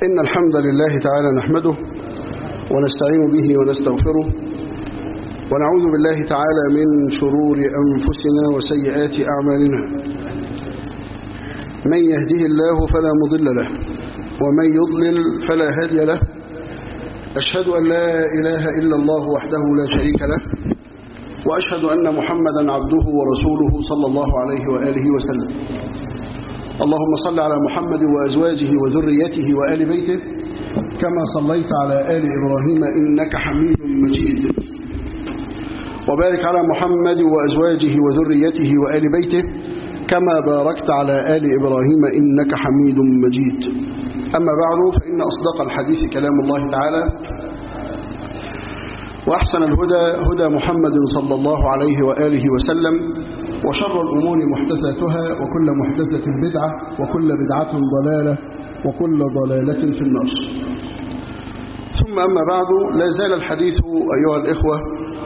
إن الحمد لله تعالى نحمده ونستعين به ونستغفره ونعوذ بالله تعالى من شرور أنفسنا وسيئات أعمالنا من يهده الله فلا مضل له ومن يضلل فلا هادي له أشهد أن لا إله إلا الله وحده لا شريك له وأشهد أن محمدا عبده ورسوله صلى الله عليه وآله وسلم اللهم صل على محمد وأزواجه وذريته وآل بيته كما صليت على آل إبراهيم إنك حميد مجيد وبارك على محمد وأزواجه وذريته وآل بيته كما باركت على آل إبراهيم إنك حميد مجيد أما بعد فإن أصدق الحديث كلام الله تعالى وأحسن الهدى هدى محمد صلى الله عليه وآله وسلم وشر الأمور محدثاتها وكل محدثة بدعة وكل بدعة ضلالة وكل ضلالة في النار ثم أما بعد لا زال الحديث أيها الإخوة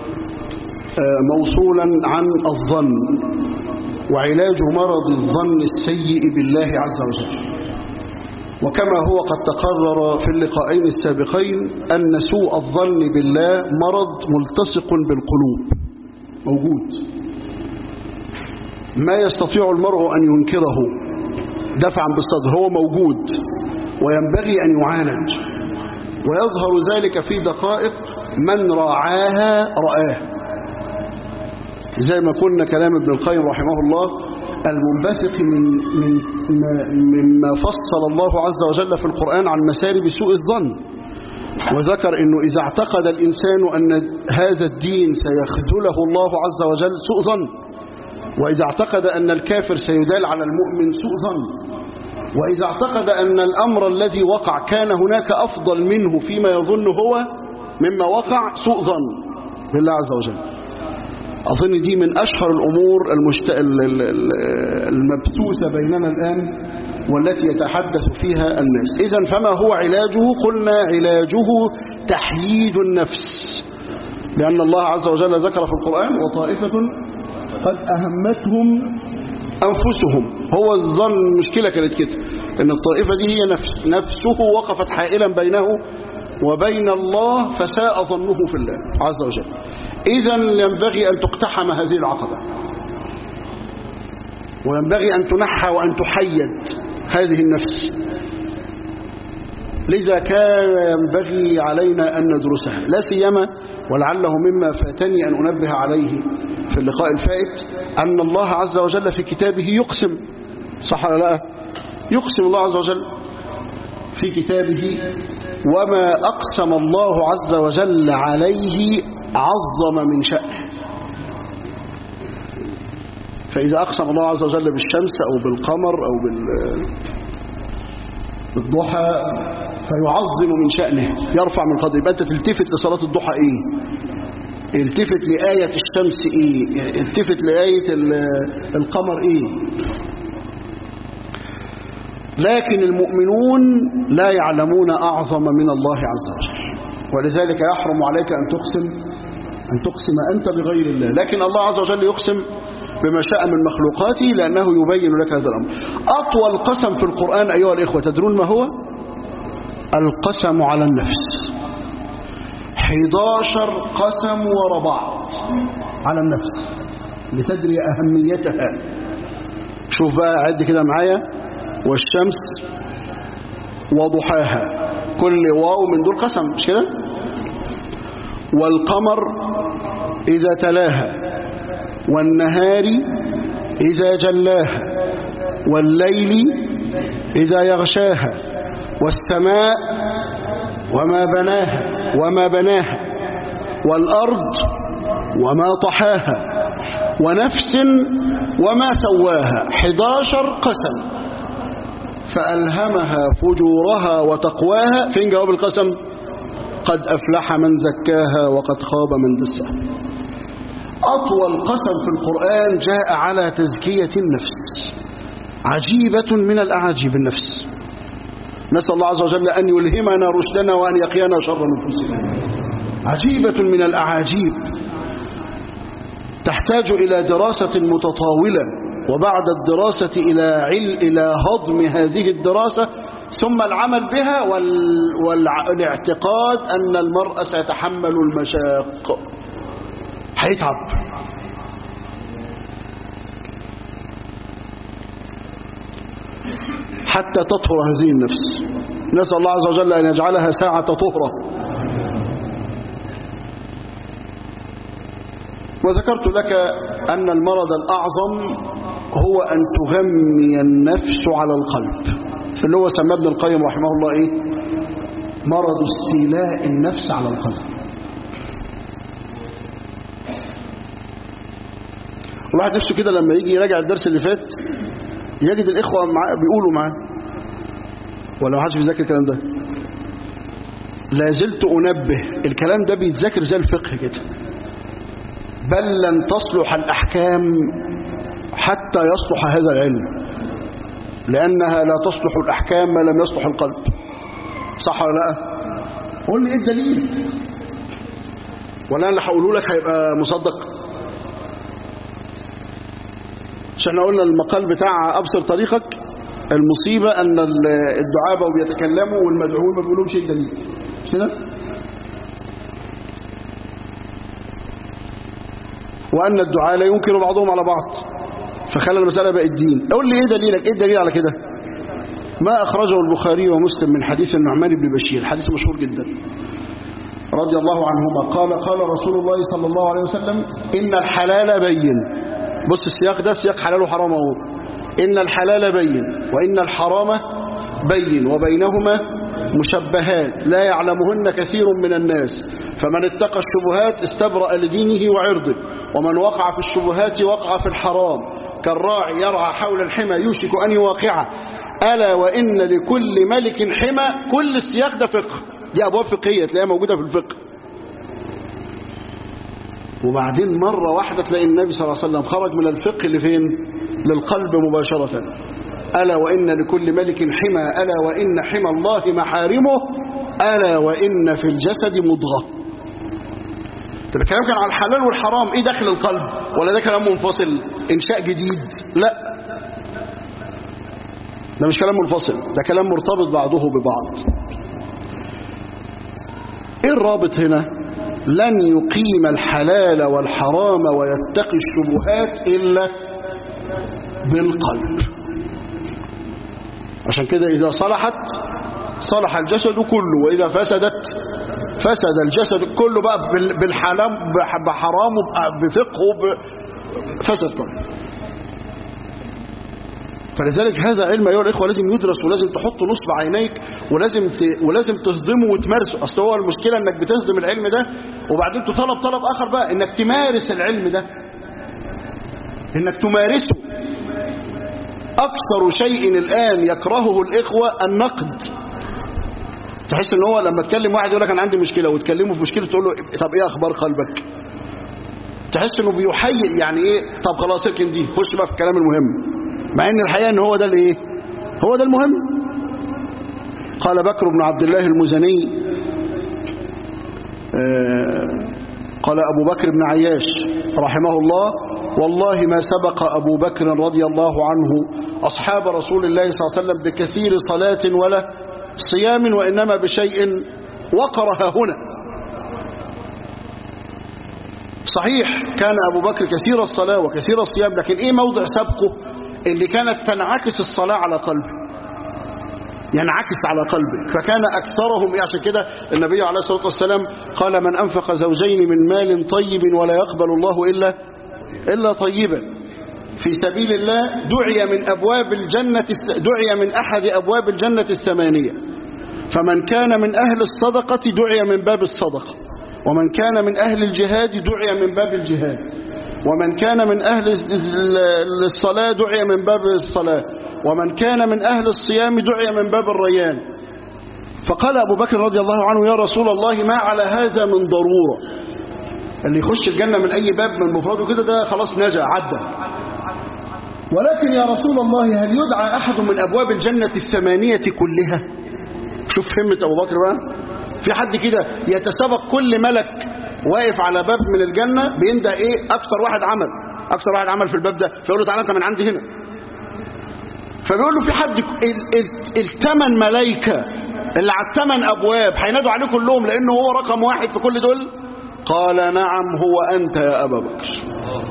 موصولا عن الظن وعلاج مرض الظن السيء بالله عز وجل وكما هو قد تقرر في اللقاءين السابقين أن سوء الظن بالله مرض ملتصق بالقلوب موجود ما يستطيع المرء أن ينكره دفعا بالصدر هو موجود وينبغي أن يعالج ويظهر ذلك في دقائق من راعاها رآه زي ما كنا كلام ابن القيم رحمه الله المنبثق من من مما فصل الله عز وجل في القرآن عن مسارب سوء الظن وذكر أنه إذا اعتقد الإنسان أن هذا الدين سيخذله الله عز وجل سوء ظن وإذا اعتقد أن الكافر سيدال على المؤمن سوء ظن وإذا اعتقد أن الأمر الذي وقع كان هناك أفضل منه فيما يظن هو مما وقع سوء ظن بالله عز وجل أظن دي من أشهر الأمور المشت... المبثوثة بيننا الآن والتي يتحدث فيها الناس إذا فما هو علاجه قلنا علاجه تحييد النفس لأن الله عز وجل ذكر في القرآن وطائفة قد أهمتهم أنفسهم هو الظن المشكلة كانت كده أن الطائفة دي هي نفس نفسه وقفت حائلا بينه وبين الله فساء ظنه في الله عز وجل إذا ينبغي أن تقتحم هذه العقبة وينبغي أن تنحى وأن تحيد هذه النفس لذا كان ينبغي علينا أن ندرسها لا سيما ولعله مما فاتني أن أنبه عليه في اللقاء الفائت أن الله عز وجل في كتابه يقسم صح ولا لا يقسم الله عز وجل في كتابه وما أقسم الله عز وجل عليه عظم من شأنه فإذا أقسم الله عز وجل بالشمس أو بالقمر أو بالضحى فيعظم من شأنه يرفع من قدره يبقى أنت تلتفت لصلاة الضحى إيه التفت لآية الشمس إيه التفت لآية القمر إيه لكن المؤمنون لا يعلمون أعظم من الله عز وجل ولذلك يحرم عليك أن تقسم أن تقسم أنت بغير الله لكن الله عز وجل يقسم بما شاء من مخلوقاته لأنه يبين لك هذا الأمر أطول قسم في القرآن أيها الإخوة تدرون ما هو القسم على النفس 11 قسم ورا بعض على النفس لتدري أهميتها شوف بقى عد كده معايا والشمس وضحاها كل واو من دول قسم مش كده والقمر إذا تلاها والنهار إذا جلاها والليل إذا يغشاها والسماء وما بناها وما بناها والأرض وما طحاها ونفس وما سواها 11 قسم فألهمها فجورها وتقواها فين جواب القسم قد أفلح من زكاها وقد خاب من دساها أطول قسم في القرآن جاء على تزكية النفس عجيبة من الأعاجيب النفس نسأل الله عز وجل أن يلهمنا رشدنا وأن يقينا شر نفوسنا عجيبة من الأعاجيب تحتاج إلى دراسة متطاولة وبعد الدراسة إلى عل إلى هضم هذه الدراسة ثم العمل بها وال... والاعتقاد أن المرء سيتحمل المشاق هيتعب حتى تطهر هذه النفس نسأل الله عز وجل أن يجعلها ساعة طهرة وذكرت لك أن المرض الأعظم هو أن تغمي النفس على القلب اللي هو سمى ابن القيم رحمه الله إيه مرض استيلاء النفس على القلب الواحد نفسه كده لما يجي يراجع الدرس اللي فات يجد الإخوة معاه بيقولوا معاه ولا ما حدش بيذاكر الكلام ده لا زلت أنبه الكلام ده بيتذاكر زي الفقه كده بل لن تصلح الأحكام حتى يصلح هذا العلم لأنها لا تصلح الأحكام ما لم يصلح القلب صح ولا لا قول لي ايه الدليل ولا أنا اللي هقوله لك هيبقى مصدق عشان احنا قلنا المقال بتاع أبصر طريقك المصيبة أن الدعاء بقوا بيتكلموا والمدعوين ما بيقولهمش ايه الدليل مش كده وأن الدعاء لا ينكر بعضهم على بعض فخلى المسألة بقى الدين قول لي ايه دليلك ايه الدليل على كده ما أخرجه البخاري ومسلم من حديث النعمان بن بشير حديث مشهور جدا رضي الله عنهما قال قال رسول الله صلى الله عليه وسلم إن الحلال بين بص السياق ده سياق حلال وحرام اهو إن الحلال بين وإن الحرام بين وبينهما مشبهات لا يعلمهن كثير من الناس فمن اتقى الشبهات استبرأ لدينه وعرضه ومن وقع في الشبهات وقع في الحرام كالراعي يرعى حول الحمى يوشك أن يواقعه ألا وإن لكل ملك حمى كل السياق ده فقه دي أبواب فقهية تلاقيها موجودة في الفقه وبعدين مرة واحدة تلاقي النبي صلى الله عليه وسلم خرج من الفقه لفين للقلب مباشرة ألا وإن لكل ملك حمى ألا وإن حمى الله محارمه ألا وإن في الجسد مضغة طب الكلام كان على الحلال والحرام ايه داخل القلب ولا ده كلام منفصل انشاء جديد لا ده مش كلام منفصل ده كلام مرتبط بعضه ببعض ايه الرابط هنا لن يقيم الحلال والحرام ويتقي الشبهات إلا بالقلب عشان كده إذا صلحت صلح الجسد كله وإذا فسدت فسد الجسد كله بقى بالحلام بحرامه بفقهه فسد كله فلذلك هذا علم أيها الإخوة لازم يدرس ولازم تحط نصب عينيك ولازم ت... ولازم تصدمه وتمارسه أصل هو المشكلة إنك بتصدم العلم ده وبعدين تطلب طلب آخر بقى إنك تمارس العلم ده إنك تمارسه أكثر شيء الآن يكرهه الإخوة النقد تحس إن هو لما تكلم واحد يقول لك أنا عندي مشكلة وتكلمه في مشكلة تقول له طب إيه أخبار قلبك تحس إنه بيحيي يعني إيه طب خلاص اركن دي خش بقى في الكلام المهم مع ان الحقيقه ان هو ده الايه هو ده المهم قال بكر بن عبد الله المزني قال ابو بكر بن عياش رحمه الله والله ما سبق ابو بكر رضي الله عنه اصحاب رسول الله صلى الله عليه وسلم بكثير صلاه ولا صيام وانما بشيء وقرها هنا صحيح كان ابو بكر كثير الصلاه وكثير الصيام لكن ايه موضع سبقه اللي كانت تنعكس الصلاة على قلبه ينعكس على قلبه فكان أكثرهم إيه عشان كده النبي عليه الصلاة والسلام قال من أنفق زوجين من مال طيب ولا يقبل الله إلا إلا طيبا في سبيل الله دعي من أبواب الجنة دعي من أحد أبواب الجنة الثمانية فمن كان من أهل الصدقة دعي من باب الصدقة ومن كان من أهل الجهاد دعي من باب الجهاد ومن كان من أهل الصلاة دعي من باب الصلاة ومن كان من أهل الصيام دعي من باب الريان فقال أبو بكر رضي الله عنه يا رسول الله ما على هذا من ضرورة اللي يخش الجنة من أي باب من مفرده كده ده خلاص نجا عدى ولكن يا رسول الله هل يدعى أحد من أبواب الجنة الثمانية كلها شوف همة أبو بكر بقى في حد كده يتسابق كل ملك واقف على باب من الجنة بيندى ايه اكثر واحد عمل اكثر واحد عمل في الباب ده فيقول له تعالى انت من عندي هنا فبيقول له في حد الثمان ملايكة اللي على الثمان أبواب هينادوا عليه كلهم لأنه هو رقم واحد في كل دول قال نعم هو أنت يا أبا بكر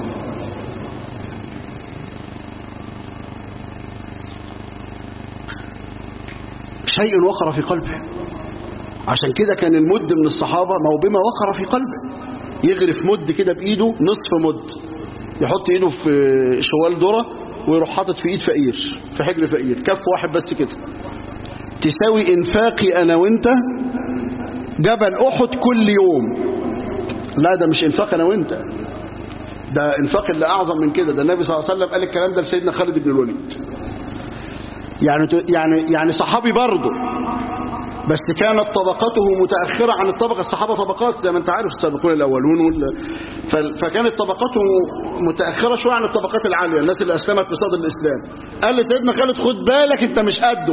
شيء وقر في قلبه عشان كده كان المد من الصحابة ما هو بما وقر في قلبه يغرف مد كده بإيده نصف مد يحط إيده في شوال ذره ويروح حاطط في إيد فقير في حجر فقير كف واحد بس كده تساوي إنفاقي أنا وإنت جبل أحد كل يوم لا ده مش إنفاق أنا وإنت ده إنفاق اللي أعظم من كده ده النبي صلى الله عليه وسلم قال الكلام ده لسيدنا خالد بن الوليد يعني يعني يعني صحابي برضه بس كانت طبقته متأخرة عن الطبقة الصحابة طبقات زي ما انت عارف السابقون الأولون وال... فكانت طبقته متأخرة شوية عن الطبقات العالية الناس اللي أسلمت في صدر الإسلام قال لسيدنا خالد خد بالك انت مش قده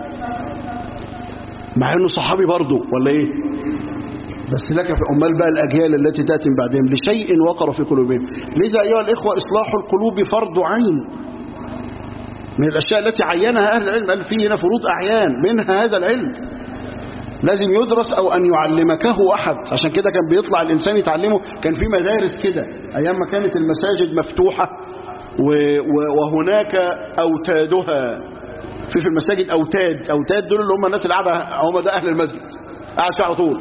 مع انه صحابي برضه ولا ايه بس لك في أمال بقى الأجيال التي تأتي بعدهم لشيء وقر في قلوبهم لذا أيها الإخوة إصلاح القلوب فرض عين من الأشياء التي عينها أهل العلم قال فيه هنا فروض أعيان منها هذا العلم لازم يدرس أو أن يعلمكه أحد عشان كده كان بيطلع الإنسان يتعلمه كان في مدارس كده أيام ما كانت المساجد مفتوحة وهناك أوتادها في في المساجد أوتاد أوتاد دول اللي هم الناس اللي قاعدة هم ده أهل المسجد قاعد فيه على طول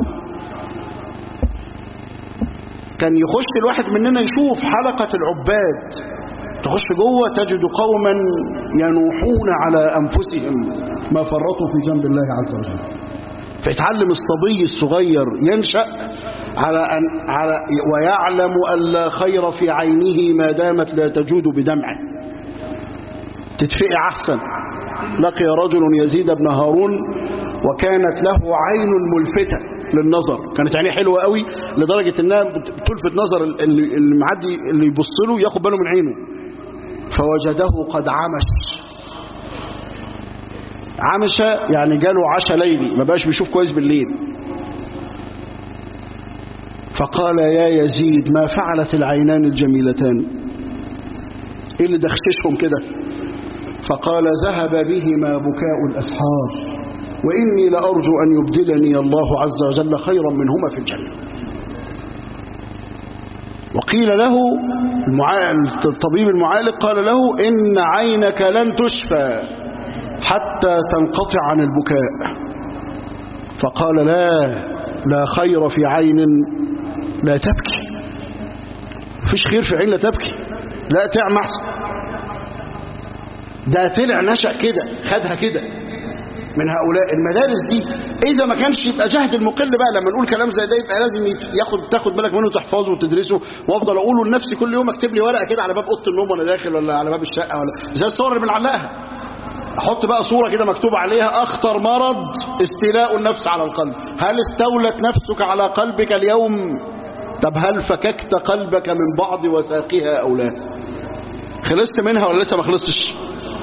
كان يخش الواحد مننا يشوف حلقة العباد تخش جوه تجد قوما ينوحون على أنفسهم ما فرطوا في جنب الله عز وجل فيتعلم الصبي الصغير ينشأ على أن على ويعلم أن لا خير في عينه ما دامت لا تجود بدمعه تتفقع أحسن لقي رجل يزيد بن هارون وكانت له عين ملفتة للنظر كانت عينيه حلوة قوي لدرجة انها تلفت نظر اللي معدي اللي يبص له ياخد باله من عينه فوجده قد عمش عمش يعني جاله عشاء ليلي ما بقاش بيشوف كويس بالليل فقال يا يزيد ما فعلت العينان الجميلتان ايه اللي دخششهم كده فقال ذهب بهما بكاء الأسحار وإني لأرجو أن يبدلني الله عز وجل خيرا منهما في الجنة وقيل له الطبيب المعالج قال له إن عينك لن تشفى حتى تنقطع عن البكاء فقال لا لا خير في عين لا تبكي مفيش خير في عين لا تبكي لا تعمى احسن ده طلع نشأ كده خدها كده من هؤلاء المدارس دي اذا ما كانش يبقى جهد المقل بقى لما نقول كلام زي ده يبقى لازم ياخد تاخد بالك منه تحفظه وتدرسه وافضل اقوله لنفسي كل يوم اكتب لي ورقه كده على باب اوضه النوم وانا داخل ولا على باب الشقه ولا زي الصور اللي بنعلقها احط بقى صوره كده مكتوب عليها اخطر مرض استيلاء النفس على القلب هل استولت نفسك على قلبك اليوم طب هل فككت قلبك من بعض وثاقها او لا خلصت منها ولا لسه ما خلصتش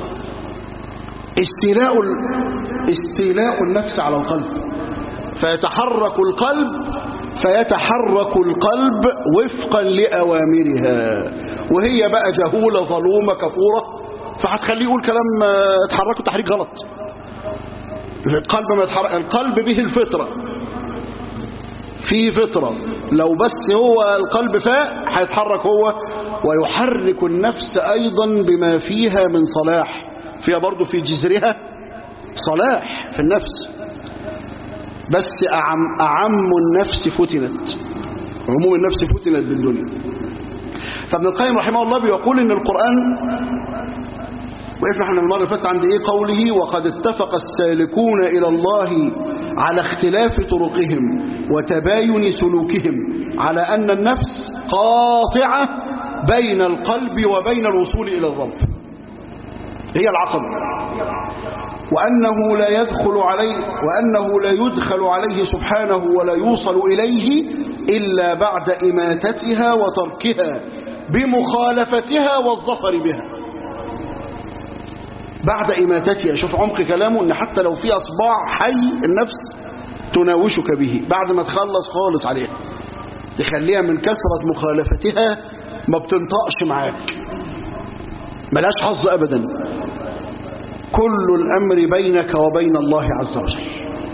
استيلاء استيلاء النفس على القلب فيتحرك القلب فيتحرك القلب وفقا لأوامرها وهي بقى جهولة ظلومة كفورة فهتخليه يقول كلام اتحركوا تحريك غلط القلب ما يتحرك القلب به الفطرة في فطرة لو بس هو القلب فاء هيتحرك هو ويحرك النفس أيضا بما فيها من صلاح فيها برضو في جذرها صلاح في النفس بس أعم, أعم النفس فتنت عموم النفس فتنت بالدنيا فابن القيم رحمه الله بيقول ان القرآن وقفنا احنا المرة اللي فاتت عند ايه قوله وقد اتفق السالكون الى الله على اختلاف طرقهم وتباين سلوكهم على ان النفس قاطعة بين القلب وبين الوصول الى الرب هي العقبة وأنه لا يدخل عليه وأنه لا يدخل عليه سبحانه ولا يوصل إليه إلا بعد إماتتها وتركها بمخالفتها والظفر بها بعد إماتتها شوف عمق كلامه إن حتى لو في أصباع حي النفس تناوشك به بعد ما تخلص خالص عليها تخليها من كثرة مخالفتها ما بتنطقش معاك ملاش حظ أبدا كل الأمر بينك وبين الله عز وجل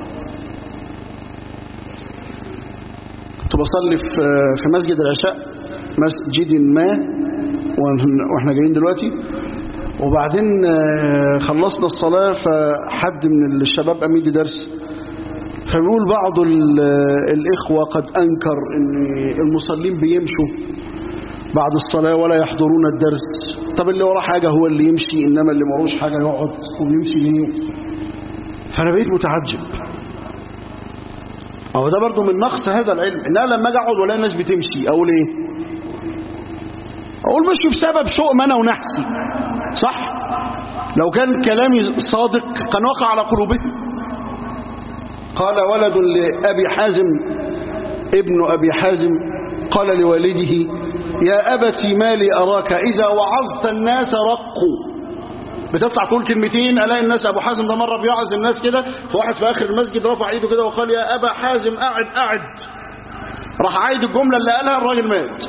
كنت بصلي في في مسجد العشاء مسجد ما واحنا جايين دلوقتي وبعدين خلصنا الصلاة فحد من الشباب قام يدي درس فبيقول بعض الإخوة قد أنكر أن المصلين بيمشوا بعد الصلاة ولا يحضرون الدرس طب اللي وراه حاجة هو اللي يمشي إنما اللي مروش حاجة يقعد ويمشي ليه فأنا بقيت متعجب أهو ده برضو من نقص هذا العلم إن أنا لما أجي أقعد ولا الناس بتمشي أقول إيه أقول مشوا بسبب شؤم أنا ونحسي صح لو كان كلامي صادق كان وقع على قلوبهم قال ولد لأبي حازم ابن أبي حازم قال لوالده يا أبتي ما لي أراك إذا وعظت الناس رقوا بتطلع تقول كلمتين ألاقي الناس أبو حازم ده مرة بيوعظ الناس كده فواحد في آخر المسجد رفع إيده كده وقال يا أبا حازم قاعد قاعد راح عايد الجملة اللي قالها الراجل مات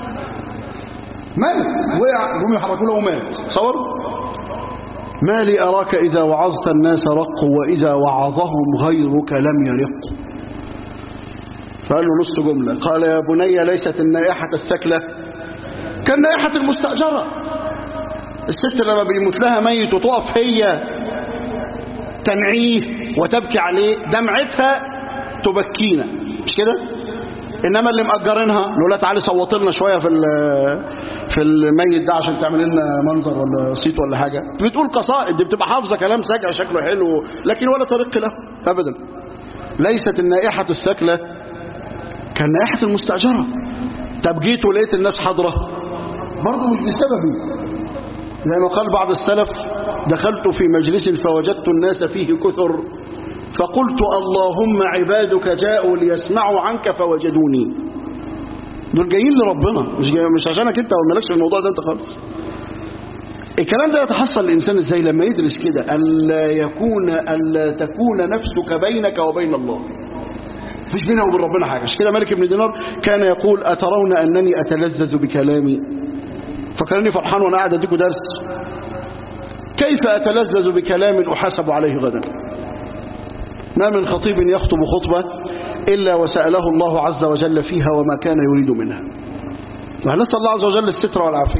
مات وقع جم يحركوا له ومات صور ما لي أراك إذا وعظت الناس رقوا وإذا وعظهم غيرك لم يرقوا فقال له نص جملة قال يا بني ليست النائحة السكلة كالنائحة المستأجرة الست لما بيموت لها ميت وتقف هي تنعيه وتبكي عليه دمعتها تبكينا مش كده انما اللي مأجرينها نقول لها تعالي صوت لنا شويه في في الميت ده عشان تعمل لنا منظر ولا صيت ولا حاجه بتقول قصائد دي بتبقى حافظه كلام سجع شكله حلو لكن ولا طريق له ابدا ليست النائحه السكله كالنائحه المستاجره طب جيت ولقيت الناس حاضره برضه مش بسببي زي ما قال بعض السلف دخلت في مجلس فوجدت الناس فيه كثر فقلت اللهم عبادك جاءوا ليسمعوا عنك فوجدوني دول جايين لربنا مش جاي مش عشانك انت ومالكش في الموضوع ده انت خالص الكلام ده يتحصل الانسان ازاي لما يدرس كده الا يكون الا تكون نفسك بينك وبين الله مفيش بينه وبين ربنا حاجه عشان كده مالك بن دينار كان يقول اترون انني اتلذذ بكلامي فكرني فرحان وانا قاعد اديكم درس كيف اتلذذ بكلام احاسب عليه غدا ما من خطيب يخطب خطبة إلا وسأله الله عز وجل فيها وما كان يريد منها ونسأل الله عز وجل الستر والعافية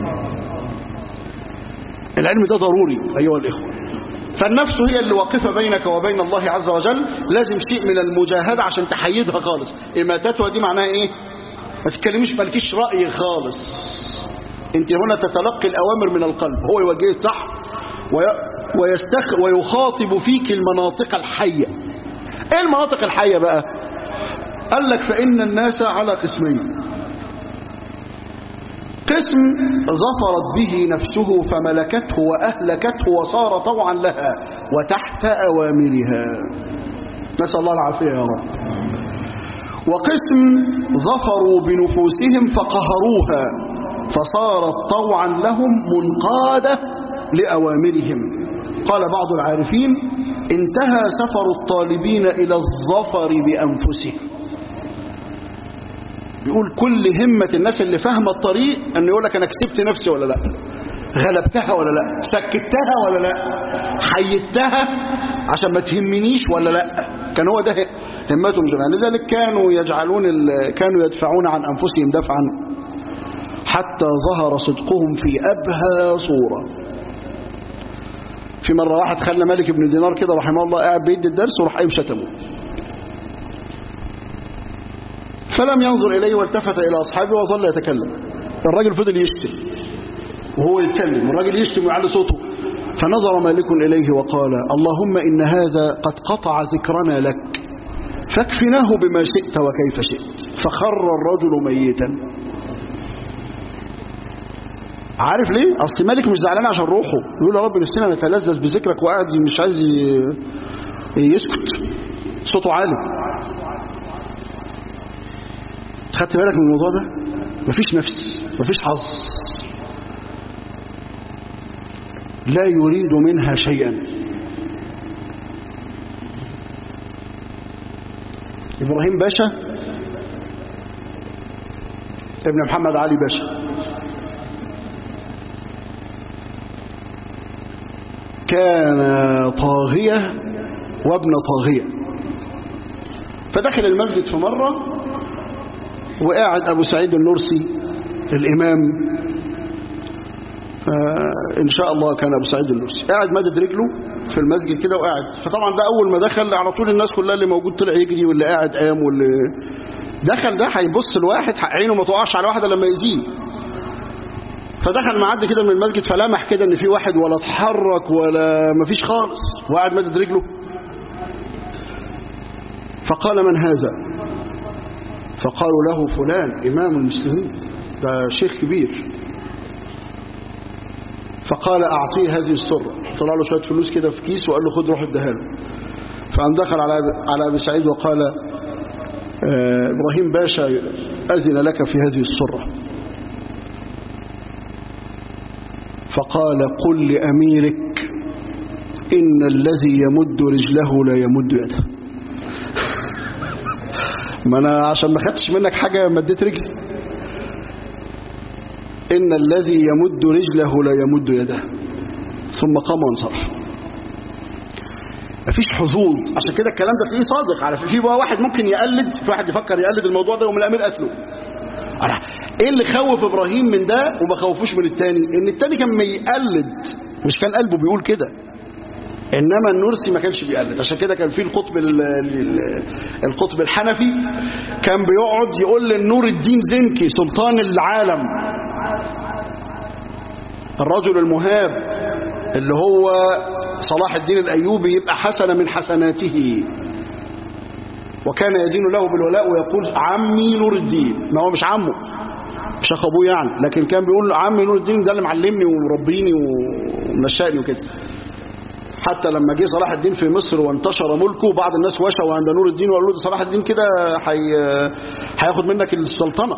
العلم ده ضروري أيها الإخوة فالنفس هي اللي واقفة بينك وبين الله عز وجل لازم شيء من المجاهدة عشان تحيدها خالص إماتتها دي معناها إيه ما تتكلميش مالكيش رأي خالص انت هنا تتلقي الأوامر من القلب هو يوجهك صح ويستخ ويخاطب فيك المناطق الحية ايه المناطق الحية بقى قال لك فإن الناس على قسمين قسم ظفرت به نفسه فملكته وأهلكته وصار طوعا لها وتحت أوامرها نسأل الله العافية يا رب وقسم ظفروا بنفوسهم فقهروها فصارت طوعا لهم منقادة لأوامرهم قال بعض العارفين انتهى سفر الطالبين إلى الظفر بأنفسهم بيقول كل همة الناس اللي فاهمة الطريق أن يقول لك أنا كسبت نفسي ولا لا غلبتها ولا لا سكتها ولا لا حيدتها عشان ما تهمنيش ولا لا كان هو ده همتهم جميعا لذلك كانوا يجعلون كانوا يدفعون عن أنفسهم دفعا حتى ظهر صدقهم في أبهى صورة في مرة واحد خلى مالك بن دينار كده رحمه الله قاعد بيدي الدرس وراح قايم شتمه فلم ينظر إليه والتفت إلى أصحابه وظل يتكلم الراجل فضل يشتم وهو يتكلم الراجل يشتم ويعلي صوته فنظر مالك إليه وقال اللهم إن هذا قد قطع ذكرنا لك فاكفناه بما شئت وكيف شئت فخر الرجل ميتا عارف ليه اصل مالك مش زعلان عشان روحه يقول يا رب نفسنا نتلذذ بذكرك وقاعد مش عايز يسكت صوته عالي خدت بالك من الموضوع ده مفيش نفس مفيش حظ لا يريد منها شيئا إبراهيم باشا ابن محمد علي باشا كان طاغية وابن طاغية فدخل المسجد في مرة وقاعد أبو سعيد النرسي الإمام إن شاء الله كان أبو سعيد النرسي قاعد مدد رجله في المسجد كده وقاعد فطبعا ده أول ما دخل على طول الناس كلها اللي موجود طلع يجري واللي قاعد قام واللي دخل ده هيبص لواحد عينه ما تقعش على واحد لما يزيه فدخل معدي كده من المسجد فلمح كده ان في واحد ولا اتحرك ولا ما فيش خالص وقاعد مدد رجله فقال من هذا فقالوا له فلان إمام المسلمين ده شيخ كبير فقال أعطيه هذه السرة طلع له شوية فلوس كده في كيس وقال له خد روح اديها له فقام دخل على على أبي سعيد وقال آه إبراهيم باشا أذن لك في هذه السرة فقال قل لأميرك إن الذي يمد رجله لا يمد يده ما أنا عشان ما خدتش منك حاجة مديت رجلي إن الذي يمد رجله لا يمد يده ثم قام وانصرف مفيش حظوظ عشان كده الكلام ده تلاقيه صادق على في بقى واحد ممكن يقلد في واحد يفكر يقلد الموضوع ده ومن الامير قتله ايه اللي خوف ابراهيم من ده وما خوفوش من التاني ان التاني كان بيقلد مش كان قلبه بيقول كده انما النرسي ما كانش بيقلد عشان كده كان في القطب القطب الحنفي كان بيقعد يقول للنور الدين زنكي سلطان العالم الرجل المهاب اللي هو صلاح الدين الايوبي يبقى حسنه من حسناته وكان يدين له بالولاء ويقول عمي نور الدين ما هو مش عمه مش اخو ابوه يعني لكن كان بيقول عمي نور الدين ده اللي معلمني ومربيني ومنشأني وكده حتى لما جه صلاح الدين في مصر وانتشر ملكه بعض الناس وشوا عند نور الدين وقالوا له صلاح الدين كده هياخد منك السلطنه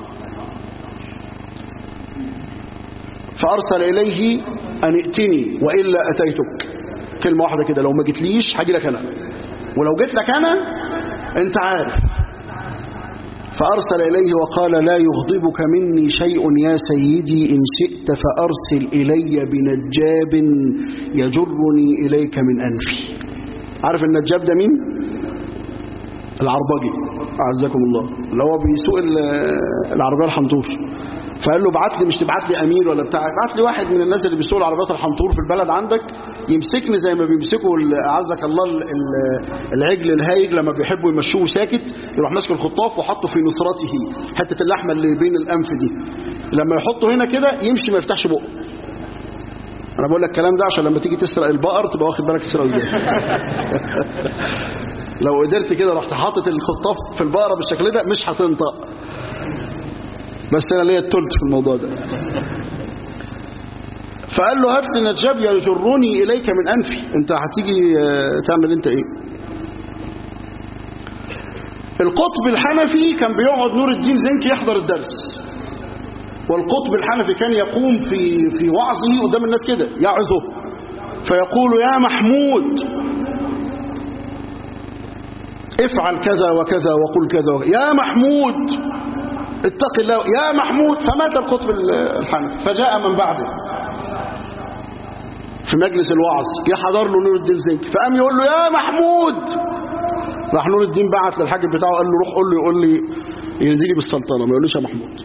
فارسل اليه ان ائتني والا اتيتك كلمه واحده كده لو ما جيتليش هاجي لك انا ولو جيت لك انا انت عارف فأرسل إليه وقال لا يغضبك مني شيء يا سيدي إن شئت فأرسل إلي بنجاب يجرني إليك من أنفي عارف النجاب ده مين؟ العربجي أعزكم الله اللي هو بيسوق العربية الحنطور فقال له ابعت لي مش تبعت لي امير ولا بتاع ابعت لي واحد من الناس اللي بيسوقوا العربيات الحنطور في البلد عندك يمسكني زي ما بيمسكوا اعزك الله العجل الهايج لما بيحبوا يمشوه ساكت يروح ماسك الخطاف وحطه في نصرته حته اللحمه اللي بين الانف دي لما يحطه هنا كده يمشي ما يفتحش بقه انا بقول لك الكلام ده عشان لما تيجي تسرق البقر تبقى واخد بالك تسرقه ازاي لو قدرت كده رحت حاطط الخطاف في البقره بالشكل ده مش هتنطق بس انا ليا التلت في الموضوع ده فقال له هات لي نجاب يجرني اليك من انفي انت هتيجي تعمل انت ايه القطب الحنفي كان بيقعد نور الدين زنكي يحضر الدرس والقطب الحنفي كان يقوم في في وعظه قدام الناس كده يعظه فيقول يا محمود افعل كذا وكذا وقل كذا وكذا يا محمود اتق الله يا محمود فمات القطب الحنفي فجاء من بعده في مجلس الوعظ جه حضر له نور الدين زنكي فقام يقول له يا محمود راح نور الدين بعت للحاج بتاعه قال له روح قول له يقول لي ينزلي بالسلطنه ما يقولوش يا محمود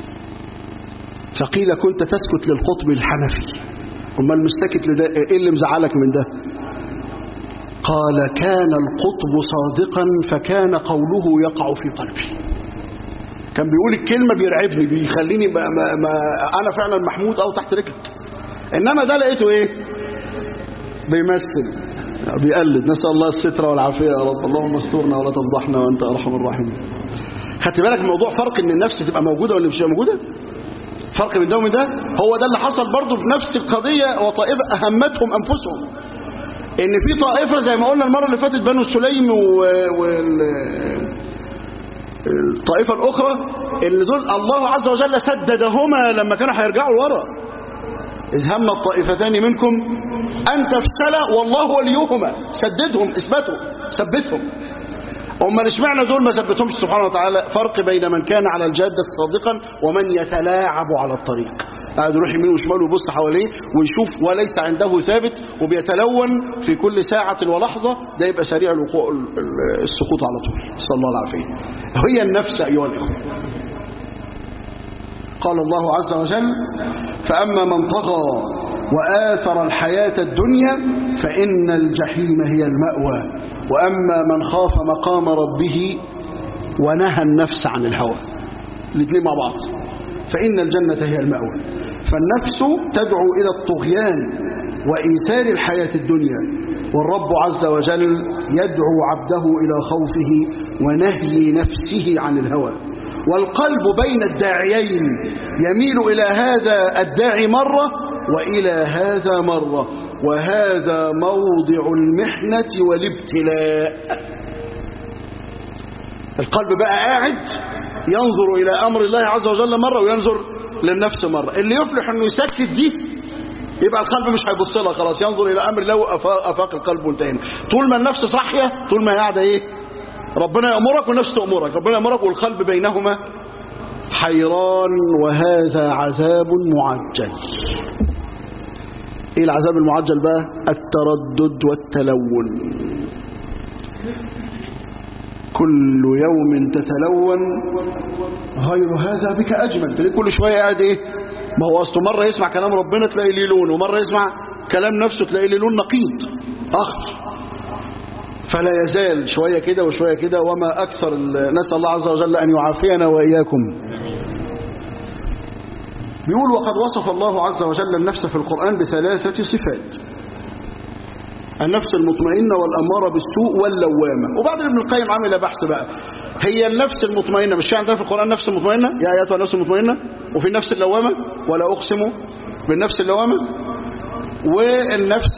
فقيل كنت تسكت للقطب الحنفي امال مش ساكت لده ايه اللي مزعلك من ده قال كان القطب صادقا فكان قوله يقع في قلبي كان بيقول الكلمة بيرعبني بيخليني ما ما ما أنا فعلا محمود أو تحت رجلك إنما ده لقيته إيه بيمثل بيقلد نسأل الله الستر والعافية يا رب اللهم استرنا ولا تفضحنا وأنت أرحم الراحمين خدت بالك من موضوع فرق إن النفس تبقى موجودة ولا مش موجودة فرق من ده ومن ده هو ده اللي حصل برضه في نفس القضية وطائفة أهمتهم أنفسهم إن في طائفة زي ما قلنا المرة اللي فاتت بنو سليم وال الطائفة الأخرى اللي دول الله عز وجل سددهما لما كانوا هيرجعوا لورا إذ هم الطائفتان منكم أن تفشل والله وليهما سددهم اثبتوا ثبتهم أما اشمعنى دول ما ثبتهمش سبحانه وتعالى فرق بين من كان على الجادة صادقا ومن يتلاعب على الطريق قاعد يروح يمين وشمال ويبص حواليه ويشوف وليس عنده ثابت وبيتلون في كل ساعة ولحظة ده يبقى سريع الوقوع السقوط على طول صلى الله العافية هي النفس أيها الإخوة قال الله عز وجل فأما من طغى وآثر الحياة الدنيا فإن الجحيم هي المأوى وأما من خاف مقام ربه ونهى النفس عن الهوى الاثنين مع بعض فإن الجنة هي المأوى فالنفس تدعو إلى الطغيان وإيثار الحياة الدنيا والرب عز وجل يدعو عبده إلى خوفه ونهي نفسه عن الهوى والقلب بين الداعيين يميل إلى هذا الداعي مرة وإلى هذا مرة وهذا موضع المحنة والابتلاء القلب بقى قاعد ينظر إلى أمر الله عز وجل مرة وينظر للنفس مرة اللي يفلح أنه يسكت دي يبقى القلب مش هيبص لها خلاص ينظر إلى أمر الله وأفاق أفاق القلب وانتهينا طول ما النفس صاحية طول ما هي قاعدة إيه ربنا يأمرك والنفس تأمرك ربنا يأمرك والقلب بينهما حيران وهذا عذاب معجل ايه العذاب المعجل بقى التردد والتلون كل يوم تتلون غير هذا بك اجمل تلاقي كل شويه قاعد ايه ما هو اصله مره يسمع كلام ربنا تلاقي ليه لون ومره يسمع كلام نفسه تلاقي ليه لون نقيض اخضر فلا يزال شويه كده وشويه كده وما اكثر نسال الله عز وجل ان يعافينا واياكم بيقول وقد وصف الله عز وجل النفس في القرآن بثلاثة صفات النفس المطمئنة والأمارة بالسوء واللوامة وبعدين ابن القيم عمل بحث بقى هي النفس المطمئنة مش في عندنا في القرآن نفس مطمئنة يا آياتها النفس المطمئنة وفي النفس اللوامة ولا أقسم بالنفس اللوامة والنفس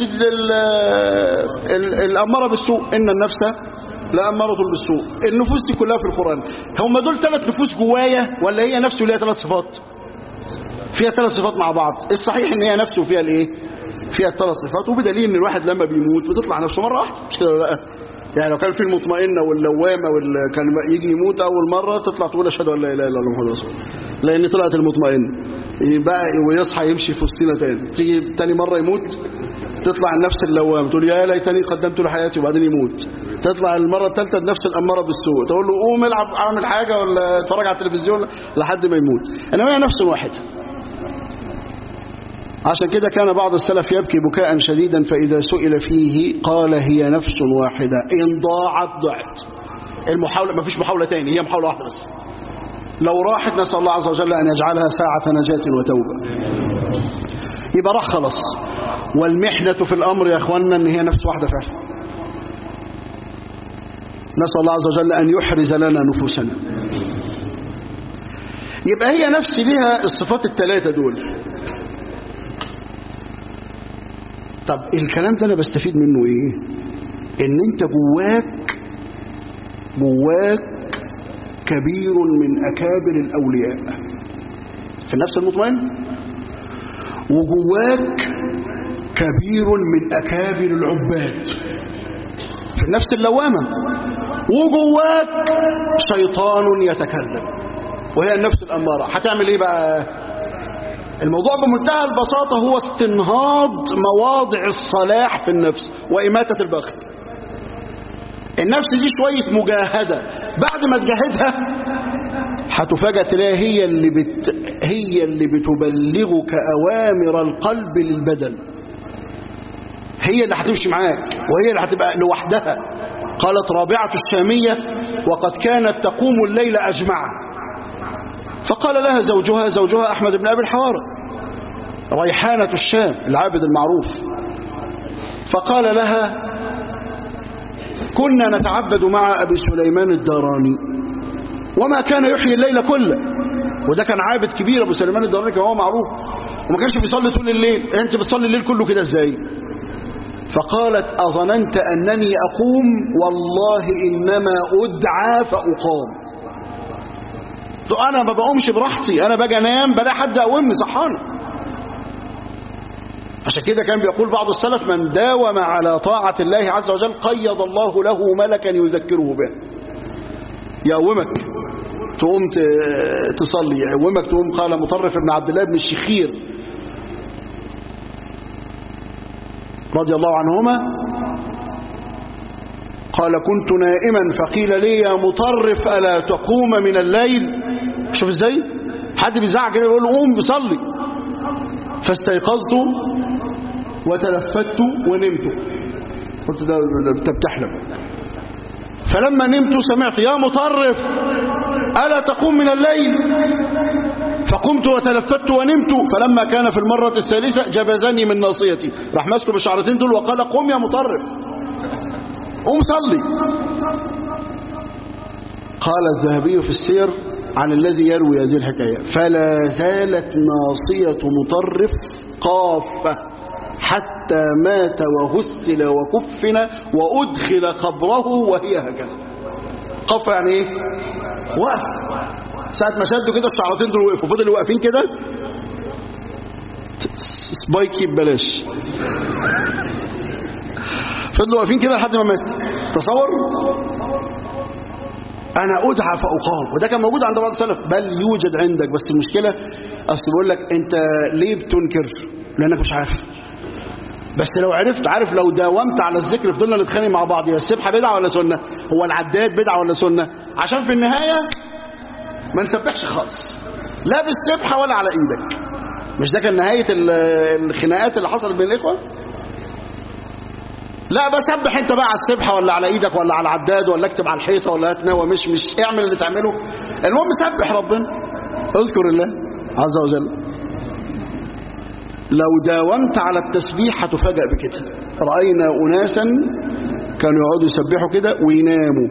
الأمارة بالسوء إن النفس لأمارة بالسوء النفوس دي كلها في القرآن هم دول ثلاث نفوس جوايا ولا هي نفس وليها ثلاث صفات فيها ثلاث صفات مع بعض الصحيح ان هي نفسه فيها الايه فيها الثلاث صفات وبدليل ان الواحد لما بيموت بتطلع نفسه مره واحده مش كده ولا لا يعني لو كان في المطمئنه واللوامه وال... كان يجي يموت اول مره تطلع تقول اشهد ان لا اله الا الله محمد رسول الله لان طلعت المطمئنه يبقى ويصحى يمشي في وسطنا تاني تيجي تاني مره يموت تطلع النفس اللوامه تقول يا ليتني قدمت لحياتي وبعدين يموت تطلع المره الثالثه النفس الاماره بالسوء تقول له قوم العب اعمل حاجه ولا اتفرج على التلفزيون لحد ما يموت انما هي نفس واحده عشان كده كان بعض السلف يبكي بكاء شديدا فإذا سئل فيه قال هي نفس واحدة إن ضاعت ضعت المحاولة ما فيش محاولة تاني هي محاولة واحدة بس لو راحت نسأل الله عز وجل أن يجعلها ساعة نجاة وتوبة يبقى راح خلاص والمحنة في الأمر يا أخوانا أن هي نفس واحدة فعلا نسأل الله عز وجل أن يحرز لنا نفوسنا يبقى هي نفس لها الصفات الثلاثة دول طب الكلام ده انا بستفيد منه ايه ان انت جواك جواك كبير من اكابر الاولياء في النفس المطمئن وجواك كبير من اكابر العباد في النفس اللوامه وجواك شيطان يتكلم وهي النفس الاماره هتعمل ايه بقى الموضوع بمنتهى البساطة هو استنهاض مواضع الصلاح في النفس وإماتة البغي النفس دي شوية مجاهدة بعد ما تجاهدها هتفاجأ تلاقي هي اللي بت... هي اللي بتبلغك أوامر القلب للبدن هي اللي هتمشي معاك وهي اللي هتبقى لوحدها قالت رابعة الشامية وقد كانت تقوم الليل أجمعه فقال لها زوجها زوجها أحمد بن أبي الحوارة ريحانة الشام العابد المعروف فقال لها كنا نتعبد مع أبي سليمان الداراني وما كان يحيي الليل كله وده كان عابد كبير أبو سليمان الداراني كان هو معروف وما كانش بيصلي طول الليل أنت بتصلي الليل كله كده إزاي فقالت أظننت أنني أقوم والله إنما أدعى فأقام انا ما بقومش براحتي انا باجي انام بلاقي حد يقومني صحاني عشان كده كان بيقول بعض السلف من داوم على طاعة الله عز وجل قيض الله له ملكا يذكره به يقومك تقوم ت- تصلي يقومك تقوم قال مطرف بن عبد الله بن الشخير رضي الله عنهما قال كنت نائما فقيل لي يا مطرف ألا تقوم من الليل شوف ازاي حد بيزعق كده يقول له قوم بصلي فاستيقظت وتلفت ونمت قلت ده ده انت بتحلم فلما نمت سمعت يا مطرف ألا تقوم من الليل فقمت وتلفت ونمت فلما كان في المرة الثالثة جبزني من ناصيتي راح ماسكه بالشعرتين دول وقال قم يا مطرف قم صلي قال الذهبي في السير عن الذي يروي هذه الحكاية فلا زالت ناصية مطرف قافة حتى مات وغسل وكفن وأدخل قبره وهي هكذا قافة يعني ايه وقف ساعة ما شدوا كده الشعرتين دول وقفوا فضلوا واقفين كده سبايكي ببلاش فضلوا واقفين كده لحد ما مات تصور انا ادعى فاقام وده كان موجود عند بعض السلف بل يوجد عندك بس المشكله اصل بيقول لك انت ليه بتنكر لانك مش عارف بس لو عرفت عارف لو داومت على الذكر فضلنا نتخانق مع بعض يا السبحه بدعه ولا سنه هو العداد بدعه ولا سنه عشان في النهايه ما نسبحش خالص لا بالسبحه ولا على ايدك مش ده كان نهايه ال- الخناقات اللي حصلت بين الاخوه لا بسبح انت بقى على السبحه ولا على ايدك ولا على العداد ولا اكتب على الحيطه ولا هتناوى مش مش اعمل اللي تعمله المهم سبح ربنا اذكر الله عز وجل لو داومت على التسبيح هتفاجأ بكده رأينا أناسا كانوا يقعدوا يسبحوا كده ويناموا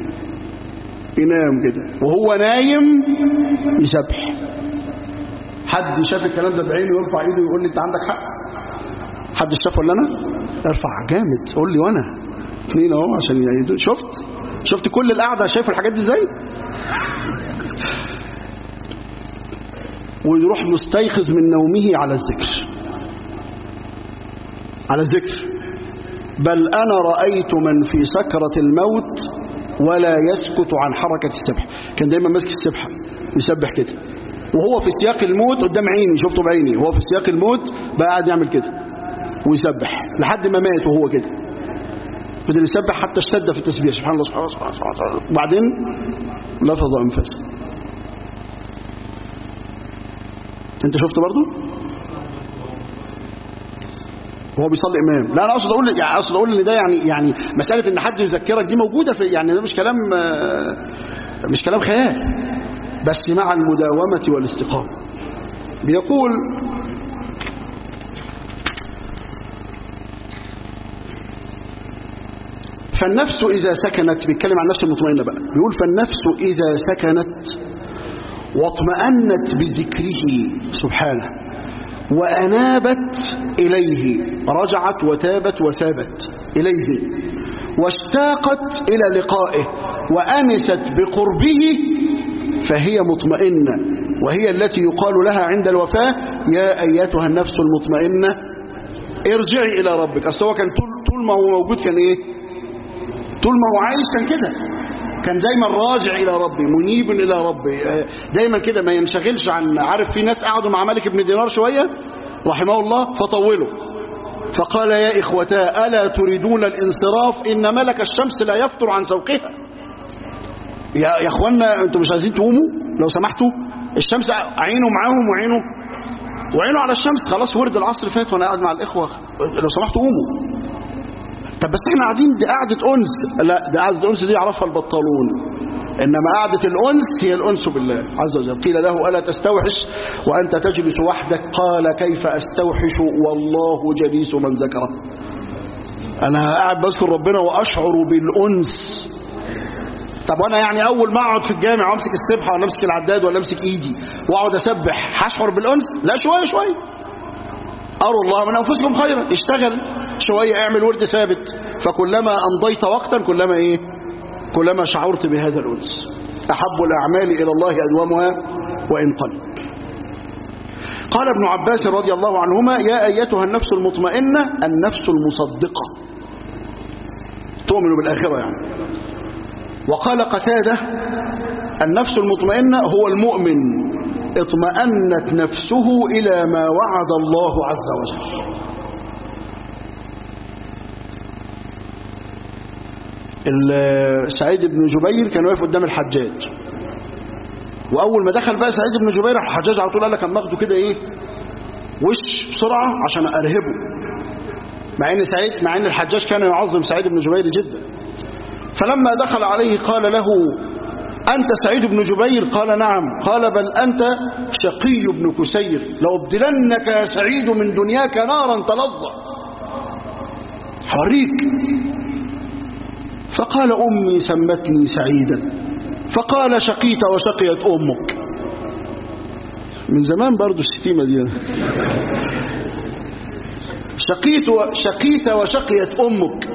ينام كده وهو نايم يسبح حد شاف الكلام ده بعينه يرفع ايده ويقول لي انت عندك حق حد شافه ولا انا ارفع جامد قول لي وانا اثنين اهو عشان يعيدوا شفت شفت كل القعده شايف الحاجات دي ازاي ويروح مستيقظ من نومه على الذكر على الذكر بل أنا رأيت من في سكرة الموت ولا يسكت عن حركة السبح كان دايما ماسك السبحة يسبح كده وهو في سياق الموت قدام عيني شفته بعيني وهو في سياق الموت بقى قاعد يعمل كده ويسبح لحد ما مات وهو كده فضل يسبح حتى اشتد في التسبيح سبحان الله سبحان الله سبحان الله, سبحان الله. وبعدين لفظ انفاسه انت شفت برضو وهو بيصلي امام لا انا اقصد اقول يعني اقصد اقول ان ده يعني يعني مساله ان حد يذكرك دي موجوده في يعني ده مش كلام آه، مش كلام خيال بس مع المداومه والاستقامه بيقول فالنفس إذا سكنت بيتكلم عن نفس المطمئنة بقى بيقول فالنفس إذا سكنت واطمأنت بذكره سبحانه وأنابت إليه رجعت وتابت وثابت إليه واشتاقت إلى لقائه وأنست بقربه فهي مطمئنة وهي التي يقال لها عند الوفاة يا أيتها النفس المطمئنة ارجعي إلى ربك أصل هو كان طول, طول ما هو موجود كان إيه طول ما هو عايش كان كده كان دايما راجع إلى ربي منيب إلى ربي آه، دايما كده ما ينشغلش عن عارف في ناس قعدوا مع ملك بن دينار شوية رحمه الله فطولوا فقال يا إخوتا ألا تريدون الانصراف إن ملك الشمس لا يفتر عن سوقها يا يا اخوانا انتوا مش عايزين تقوموا لو سمحتوا الشمس عينه معاهم وعينه وعينه على الشمس خلاص ورد العصر فات وانا قاعد مع الاخوه لو سمحتوا قوموا طب بس احنا قاعدين دي قعده انس لا دي قعده انس دي يعرفها البطالون انما قعده الانس هي الانس بالله عز وجل قيل له الا تستوحش وانت تجلس وحدك قال كيف استوحش والله جليس من ذكره انا قاعد بذكر ربنا واشعر بالانس طب وانا يعني اول ما اقعد في الجامع وامسك السبحه ولا امسك العداد ولا امسك ايدي واقعد اسبح هشعر بالانس لا شويه شويه اروا الله من انفسكم خيرا اشتغل شويه اعمل ورد ثابت فكلما امضيت وقتا كلما ايه كلما شعرت بهذا الانس احب الاعمال الى الله ادومها وان قل قال ابن عباس رضي الله عنهما يا ايتها النفس المطمئنه النفس المصدقه تؤمن بالاخره يعني وقال قتاده النفس المطمئنة هو المؤمن اطمأنت نفسه إلى ما وعد الله عز وجل ال- سعيد بن جبير كان واقف قدام الحجاج واول ما دخل بقى سعيد بن جبير الحجاج على طول قال لك اما اخده كده ايه وش بسرعه عشان ارهبه مع ان سعيد مع ان الحجاج كان يعظم سعيد بن جبير جدا فلما دخل عليه قال له أنت سعيد بن جبير قال نعم قال بل أنت شقي بن كسير لأبدلنك يا سعيد من دنياك نارا تلظى حوريك فقال أمي سمتني سعيدا فقال شقيت وشقيت أمك من زمان برضو الشتيمة دي شقيت و- شقيت وشقيت أمك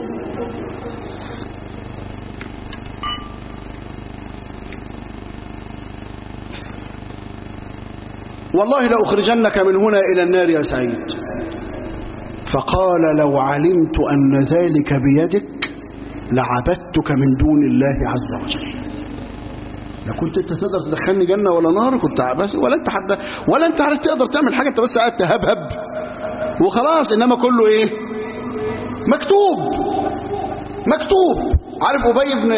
والله لأخرجنك من هنا إلى النار يا سعيد فقال لو علمت أن ذلك بيدك لعبدتك من دون الله عز وجل لو كنت انت تقدر تدخلني جنة ولا نار كنت بس ولا انت حد ولا انت عارف تقدر تعمل حاجة انت بس قاعد تهبهب وخلاص انما كله ايه مكتوب مكتوب عارف ابي بن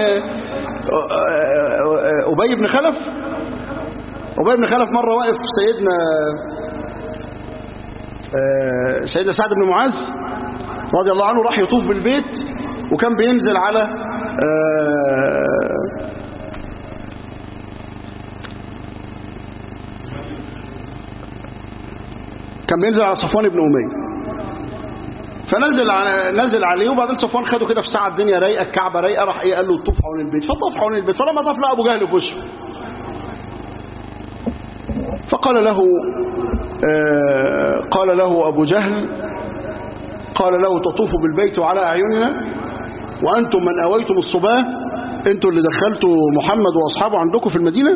ابي بن خلف ابي بن خلف مره واقف سيدنا آه، سيدنا سعد بن معاذ رضي الله عنه راح يطوف بالبيت وكان بينزل على آه، كان بينزل على صفوان بن أمية فنزل على نزل عليه وبعدين صفوان خده كده في ساعة الدنيا رايقة الكعبة رايقة راح ايه قال له طوف حوالين البيت فطاف حوالين البيت فلما طاف لقى أبو جهل في وشه فقال له آه قال له أبو جهل قال له تطوف بالبيت على أعيننا وأنتم من أويتم الصباه أنتم اللي دخلتوا محمد وأصحابه عندكم في المدينة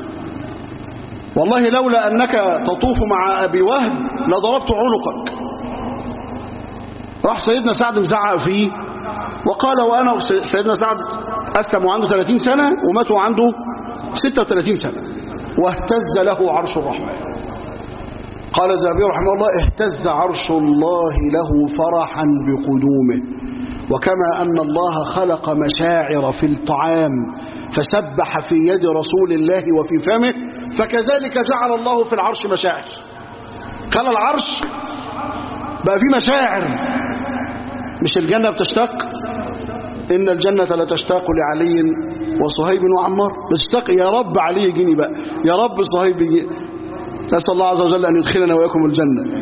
والله لولا أنك تطوف مع أبي وهب لضربت عنقك راح سيدنا سعد مزعق فيه وقال وأنا سيدنا سعد أسلم وعنده 30 سنة ومات وعنده 36 سنة واهتز له عرش الرحمن قال الذهبي رحمه الله اهتز عرش الله له فرحا بقدومه وكما أن الله خلق مشاعر في الطعام فسبح في يد رسول الله وفي فمه فكذلك جعل الله في العرش مشاعر خلى العرش بقى فيه مشاعر مش الجنة بتشتاق إن الجنة لا تشتاق لعلي وصهيب وعمار بتشتاق يا رب علي يجيني بقى يا رب صهيب يجي نسأل الله عز وجل أن يدخلنا وإياكم الجنة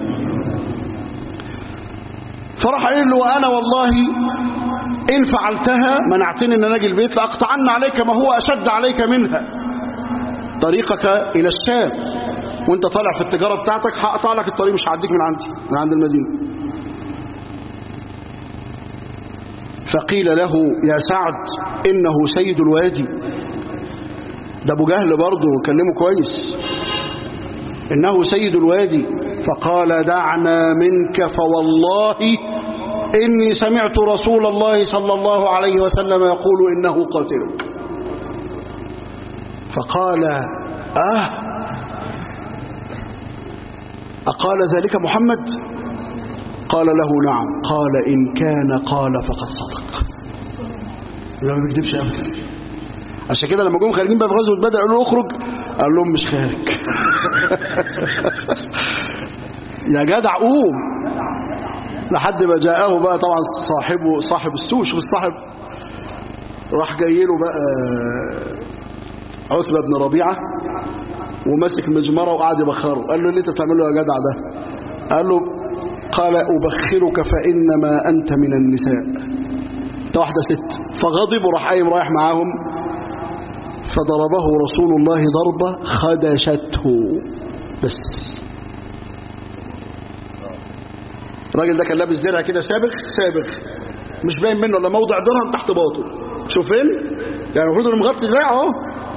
فراح قال له وأنا والله إن فعلتها منعتني أن أجي البيت لأقطعن عليك ما هو أشد عليك منها طريقك إلى الشام وانت طالع في التجارة بتاعتك هقطع لك الطريق مش هعديك من عندي من عند المدينة فقيل له يا سعد إنه سيد الوادي ده أبو جهل برضه كلمه كويس إنه سيد الوادي فقال دعنا منك فوالله إني سمعت رسول الله صلى الله عليه وسلم يقول إنه قاتلك فقال آه أقال ذلك محمد قال له نعم قال إن كان قال فقد صدق لا ما بيكذبش أبدا عشان كده لما جم خارجين بقى في غزوة بدر قالوا له اخرج قال لهم مش خارج يا جدع قوم لحد ما جاءه بقى طبعا صاحبه صاحب السوق شوف الصاحب راح جاي له بقى عتبة بن ربيعة ومسك مجمرة وقعد يبخره قال له اللي انت بتعمله يا جدع ده قال له قال أبخرك فإنما أنت من النساء انت واحدة ست فغضب وراح قايم رايح معاهم فضربه رسول الله ضربة خدشته بس الراجل ده كان لابس درع كده سابغ سابغ مش باين منه الا موضع درهم تحت باطه شوف فين يعني المفروض انه مغطي دراعه اهو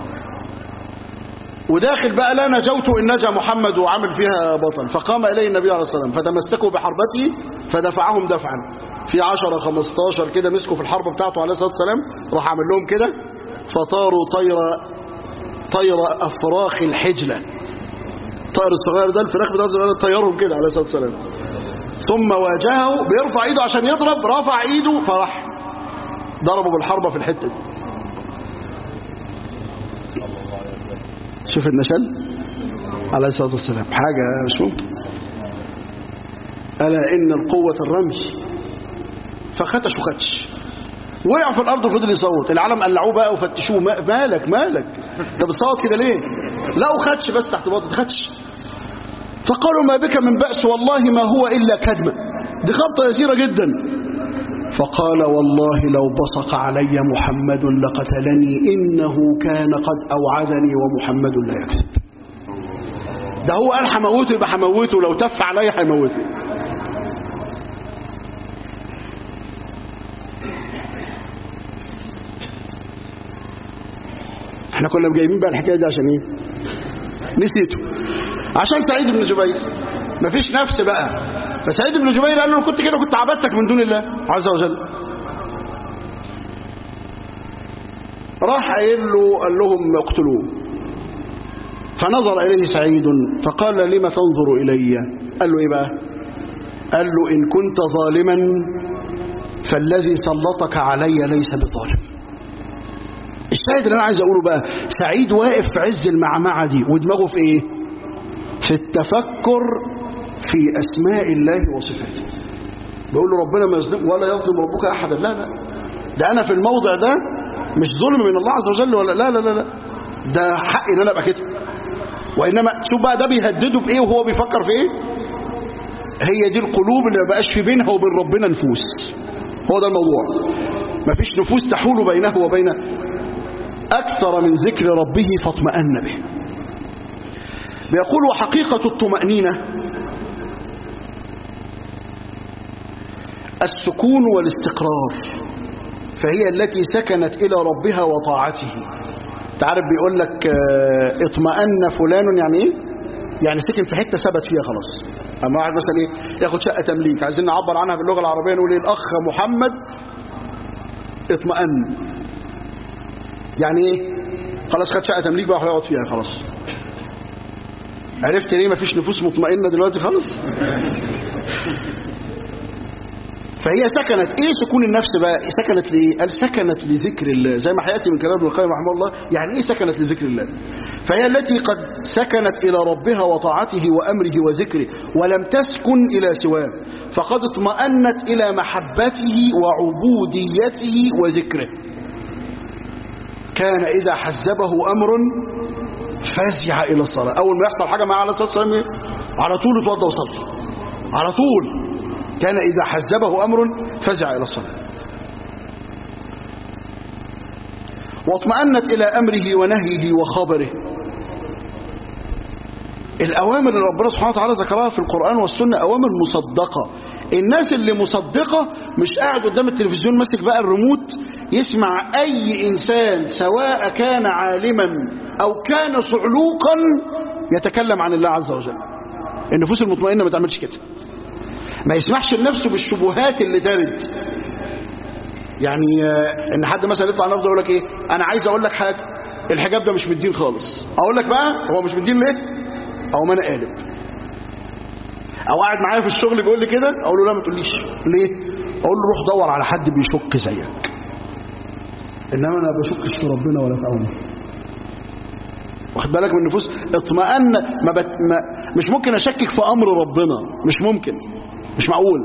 وداخل بقى لا نجوت إن نجا محمد وعمل فيها بطل فقام إليه النبي عليه الصلاة والسلام فتمسكوا بحربته فدفعهم دفعا في 10 15 كده مسكوا في الحرب بتاعته عليه الصلاة والسلام راح عمل لهم كده فطاروا طير طير أفراخ الحجلة الطائر الصغير ده الفراخ بتاع الصغير طيرهم كده عليه الصلاة والسلام ثم واجهه بيرفع ايده عشان يضرب رفع ايده فراح ضربه بالحربة في الحتة دي شوف النشل عليه الصلاة والسلام حاجة مش ممكن ألا إن القوة الرمي فختش وختش وقع في الأرض وفضل يصوت العالم قلعوه بقى وفتشوه ما- مالك مالك انت بتصوت كده ليه لا وخدش بس تحت باطل خدش فقالوا ما بك من بأس والله ما هو إلا كدمة دي خبطة يسيرة جدا فقال والله لو بصق علي محمد لقتلني إنه كان قد أوعدني ومحمد لا يكذب ده هو قال حموته يبقى حموته لو تف علي حموته احنا كنا جايبين بقى الحكايه دي عشان ايه نسيته عشان سعيد بن جبير مفيش نفس بقى فسعيد بن جبير قال له كنت كده كنت عبدتك من دون الله عز وجل راح قايل له قال لهم اقتلوه فنظر إليه سعيد فقال لم تنظر إلي قال له إيه بقى قال له إن كنت ظالما فالذي سلطك علي ليس بظالم الشاهد اللي أنا عايز أقوله بقى سعيد واقف في عز المعمعة دي ودماغه في إيه في التفكر في أسماء الله وصفاته بيقول له ربنا ما يظلم ولا يظلم ربك أحدا لا لا ده أنا في الموضع ده مش ظلم من الله عز وجل ولا لا لا لا, لا. ده حقي ان انا ابقى كده وانما شوف بقى ده بيهدده بايه وهو بيفكر في ايه هي دي القلوب اللي ما بقاش في بينها وبين ربنا نفوس هو ده الموضوع مفيش نفوس تحول بينه وبين اكثر من ذكر ربه فاطمأن به بيقول وحقيقة الطمأنينة السكون والاستقرار فهي التي سكنت إلى ربها وطاعته تعرف بيقول لك اه اطمأن فلان يعني ايه يعني سكن في حتة ثبت فيها خلاص اما واحد مثلا ايه ياخد شقة تمليك عايزين نعبر عنها باللغة العربية نقول ايه الاخ محمد اطمأن يعني ايه خلاص خد شقة تمليك بقى هيقعد فيها خلاص عرفت ليه مفيش نفوس مطمئنة دلوقتي خالص فهي سكنت ايه سكون النفس بقى سكنت ليه قال سكنت لذكر الله زي ما حياتي من كلام ابن القيم رحمه الله يعني ايه سكنت لذكر الله فهي التي قد سكنت الى ربها وطاعته وامره وذكره ولم تسكن الى سواه فقد اطمأنت الى محبته وعبوديته وذكره كان اذا حزبه امر فزع الى الصلاه اول ما يحصل حاجه معاه عليه الصلاه والسلام على طول اتوضى وصلي على طول كان إذا حزبه أمر فزع إلى الصلاة واطمأنت إلى أمره ونهيه وخبره الأوامر اللي ربنا سبحانه وتعالى ذكرها في القرآن والسنة أوامر مصدقة الناس اللي مصدقة مش قاعد قدام التلفزيون ماسك بقى الريموت يسمع أي إنسان سواء كان عالما أو كان صعلوقا يتكلم عن الله عز وجل النفوس المطمئنة ما تعملش كده ما يسمحش لنفسه بالشبهات اللي ترد يعني ان حد مثلا يطلع النهارده يقول لك ايه انا عايز اقول لك حاجه الحجاب ده مش من الدين خالص اقول لك بقى هو مش من الدين ليه او ما انا قالب او قاعد معايا في الشغل بيقول لي كده اقول له لا ما تقوليش ليه اقول له روح دور على حد بيشك زيك انما انا ما بشكش في ربنا ولا في امره واخد بالك من النفوس اطمأن ما, بت... ما مش ممكن اشكك في امر ربنا مش ممكن مش معقول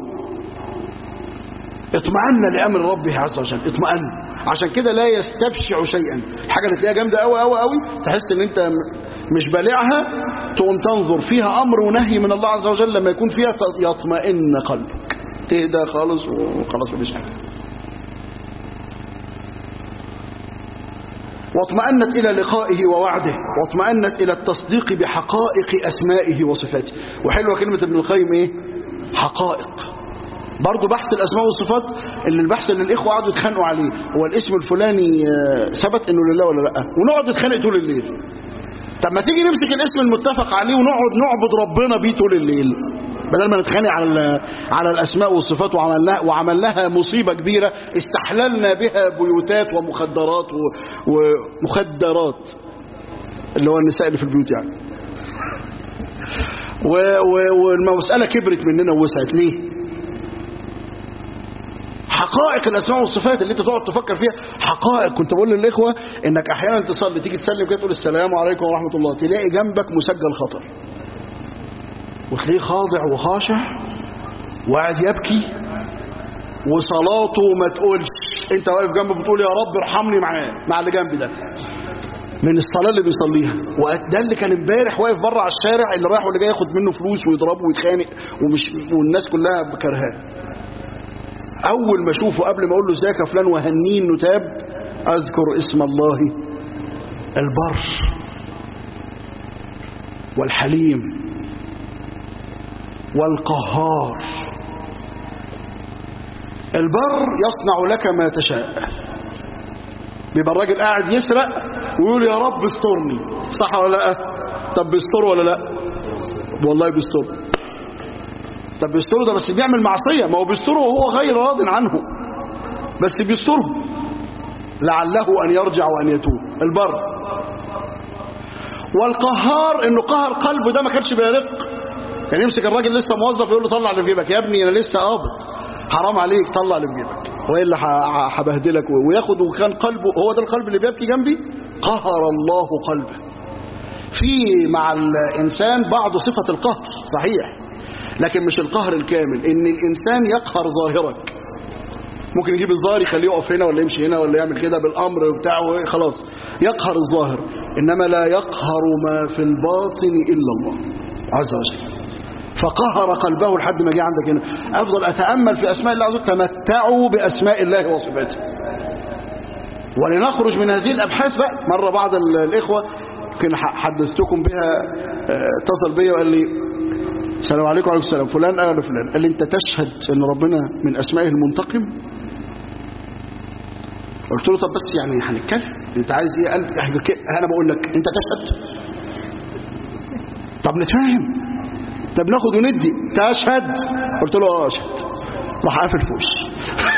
اطمأن لامر ربه عز وجل اطمأن عشان كده لا يستبشع شيئا الحاجه اللي تلاقيها جامده قوي قوي قوي تحس ان انت مش بالعها تقوم تنظر فيها امر ونهي من الله عز وجل لما يكون فيها يطمئن قلبك تهدى خالص وخلاص مفيش حاجه واطمأنت إلى لقائه ووعده واطمأنت إلى التصديق بحقائق أسمائه وصفاته وحلوة كلمة ابن القيم إيه حقائق برضو بحث الأسماء والصفات اللي البحث اللي الإخوة قعدوا يتخانقوا عليه هو الاسم الفلاني ثبت إنه لله ولا لا ونقعد نتخانق طول الليل طب ما تيجي نمسك الاسم المتفق عليه ونقعد نعبد ربنا بيه طول الليل بدل ما نتخانق على على الاسماء والصفات وعمل لها وعمل لها مصيبه كبيره استحللنا بها بيوتات ومخدرات ومخدرات اللي هو النساء اللي في البيوت يعني و- و- والمسألة كبرت مننا ووسعت ليه حقائق الاسماء والصفات اللي انت تقعد تفكر فيها حقائق كنت بقول للاخوه انك احيانا تصلي تيجي تسلم كده تقول السلام عليكم ورحمه الله تلاقي جنبك مسجل خطر وتلاقيه خاضع وخاشع وقاعد يبكي وصلاته ما تقولش انت واقف جنبه بتقول يا رب ارحمني معاه مع اللي جنبي ده من الصلاه اللي بيصليها وده اللي كان امبارح واقف بره على الشارع اللي رايح واللي جاي ياخد منه فلوس ويضربه ويتخانق ومش والناس كلها بكرهاه اول ما اشوفه قبل ما اقول له ازيك يا فلان وهنيه انه تاب اذكر اسم الله البر والحليم والقهار البر يصنع لك ما تشاء بيبقى الراجل قاعد يسرق ويقول يا رب استرني صح ولا لا طب بيستر ولا لا والله بيستر طب بيستره ده بس بيعمل معصية ما هو بيستره وهو غير راض عنه بس بيستره لعله أن يرجع وأن يتوب البر والقهار انه قهر قلبه ده ما كانش بيرق كان يمسك الراجل لسه موظف يقول له طلع اللي في جيبك يا ابني انا لسه قابض حرام عليك طلع اللي في جيبك والا ح- هبهدلك وياخد وكان قلبه هو ده القلب اللي بيبكي جنبي قهر الله قلبه في مع الانسان بعض صفه القهر صحيح لكن مش القهر الكامل ان الانسان يقهر ظاهرك ممكن يجيب الظاهر يخليه يقف هنا ولا يمشي هنا ولا يعمل كده بالامر بتاعه خلاص يقهر الظاهر انما لا يقهر ما في الباطن الا الله عز وجل فقهر قلبه لحد ما جه عندك هنا افضل اتامل في اسماء الله عز وجل تمتعوا باسماء الله وصفاته ولنخرج من هذه الابحاث بقى مره بعض ال- الاخوه يمكن ح- حدثتكم بها آه، اتصل بيا وقال لي السلام عليكم وعليكم السلام فلان قال فلان قال لي انت تشهد ان ربنا من اسمائه المنتقم قلت له طب بس يعني هنتكلم انت عايز ايه قال احنا ك- انا بقول لك انت تشهد طب نتفاهم طب ناخد وندي تشهد قلت له اه اشهد راح قافل في وشي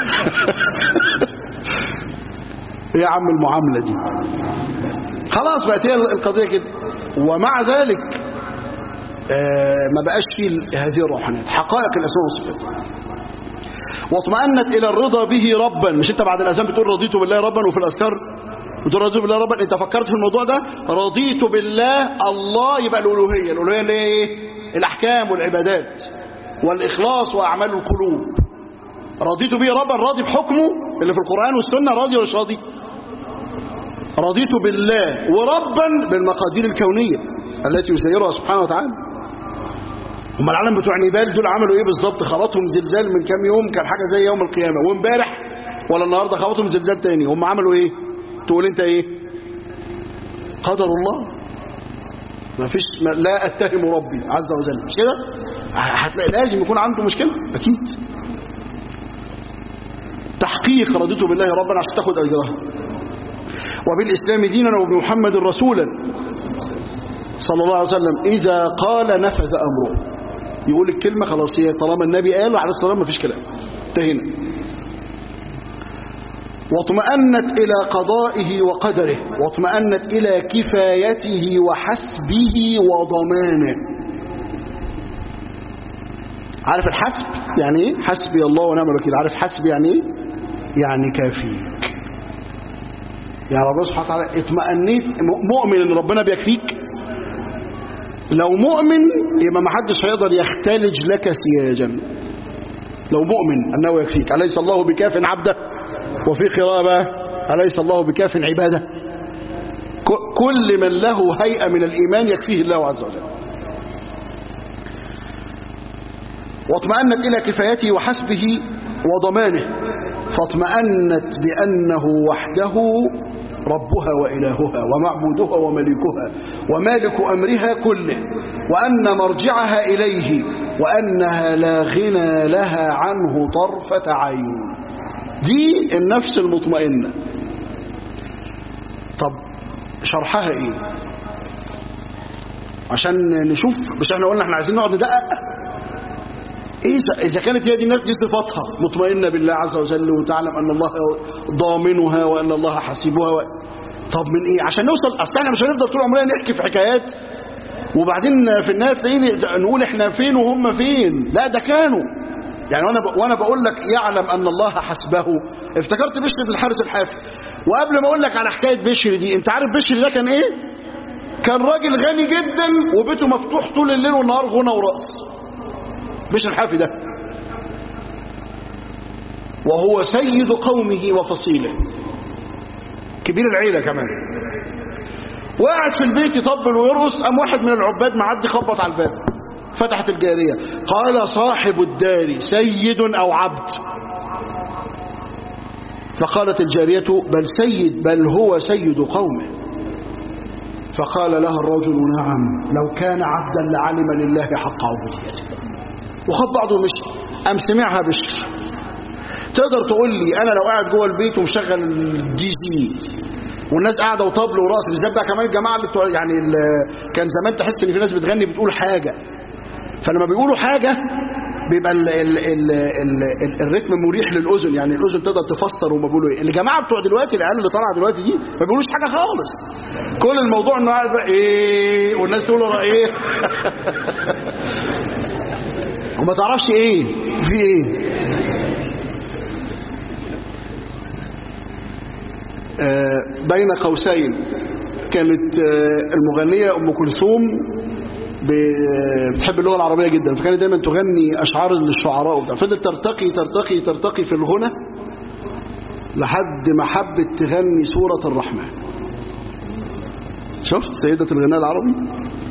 ايه يا عم المعامله دي خلاص بقت هي القضيه كده ومع ذلك آه، ما بقاش فيه هذه الروحانيات حقائق الاسماء والصفات واطمأنت الى الرضا به ربا مش انت بعد الاذان بتقول رضيت بالله ربا وفي الاذكار بتقول رضيت بالله ربا انت فكرت في الموضوع ده رضيت بالله الله يبقى الالوهيه الالوهيه اللي هي ايه الاحكام والعبادات والاخلاص واعمال القلوب رضيت به ربا راضي بحكمه اللي في القران والسنه راضي ولا مش راضي رضيت بالله وربا بالمقادير الكونيه التي يسيرها سبحانه وتعالى هم العالم بتوع نيبال دول عملوا ايه بالظبط خبطهم زلزال من كام يوم كان حاجه زي يوم القيامه وامبارح ولا النهارده خبطهم زلزال تاني هم عملوا ايه تقول انت ايه قدر الله ما فيش ما لا اتهم ربي عز وجل مش كده هتلاقي لازم يكون عنده مشكله اكيد تحقيق رضيته بالله ربنا عشان تاخد اجرها وبالاسلام دينا وبمحمد رسولا صلى الله عليه وسلم اذا قال نفذ امره يقول الكلمة خلاص هي طالما النبي قال عليه الصلاة والسلام مفيش كلام انتهينا واطمأنت إلى قضائه وقدره واطمأنت إلى كفايته وحسبه وضمانه عارف الحسب يعني ايه حسبي الله ونعم الوكيل عارف حسب يعني ايه يعني كافيك يعني ربنا سبحانه وتعالى اطمأنيت مؤمن ان ربنا بيكفيك لو مؤمن يبقى ما حدش هيقدر يختلج لك سياجا لو مؤمن أنه يكفيك أليس الله بكاف عبده وفي قراءة أليس الله بكاف عباده كل من له هيئة من الإيمان يكفيه الله عز وجل واطمأنت إلى كفايته وحسبه وضمانه فاطمأنت بأنه وحده ربها وإلهها ومعبودها وملكها ومالك أمرها كله وأن مرجعها إليه وأنها لا غنى لها عنه طرفة عين دي النفس المطمئنة طب شرحها ايه عشان نشوف مش احنا قلنا احنا عايزين نقعد ندقق ايه اذا كانت هي دي النفس دي صفاتها مطمئنه بالله عز وجل وتعلم ان الله ضامنها وان الله حسيبها و... طب من ايه عشان نوصل اصل احنا مش هنفضل طول عمرنا نحكي في حكايات وبعدين في النهايه تلاقيني نقول احنا فين وهم فين لا ده كانوا يعني وانا ب... وانا بقول لك يعلم ان الله حسبه افتكرت بشر بن الحارث الحافي وقبل ما اقول لك على حكايه بشر دي انت عارف بشر ده كان ايه كان راجل غني جدا وبيته مفتوح طول الليل والنهار غنى ورقص بشر الحافي ده وهو سيد قومه وفصيله كبير العيله كمان وقعد في البيت يطبل ويرقص قام واحد من العباد معدي خبط على الباب فتحت الجارية قال صاحب الدار سيد أو عبد فقالت الجارية بل سيد بل هو سيد قومه فقال لها الرجل نعم لو كان عبدا لعلم لله حق عبوديته وخد بعضه ومشي أم سمعها بشر تقدر تقول لي أنا لو قاعد جوه البيت ومشغل الدي جي والناس قاعده وطبل ورقص بالذات بقى كمان الجماعه اللي بتوع يعني كان زمان تحس ان في ناس بتغني بتقول حاجه فلما بيقولوا حاجه بيبقى ال ال ال ال ال الريتم مريح للاذن يعني الاذن تقدر تفسر هما بيقولوا ايه الجماعه بتوع دلوقتي العيال اللي طالعه دلوقتي دي ما بيقولوش حاجه خالص كل الموضوع انه قاعد بقى ايه والناس تقول له ايه وما تعرفش ايه في ايه بين قوسين كانت المغنية أم كلثوم بتحب اللغة العربية جدا فكانت دايما تغني أشعار للشعراء وبتاع فضلت ترتقي ترتقي ترتقي في الغنى لحد ما حبت تغني سورة الرحمن شفت سيدة الغناء العربي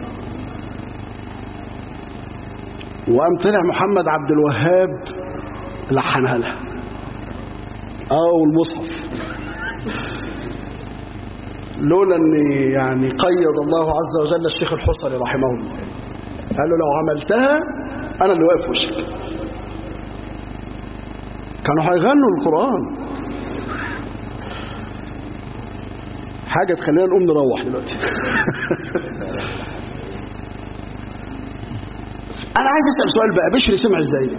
وقام طلع محمد عبد الوهاب لحنها لها أو المصحف لولا ان يعني قيد الله عز وجل الشيخ الحصري رحمه الله قال له لو عملتها انا اللي واقف وشك كانوا هيغنوا القران حاجه تخلينا نقوم نروح دلوقتي انا عايز اسال سؤال بقى بشر سمع ازاي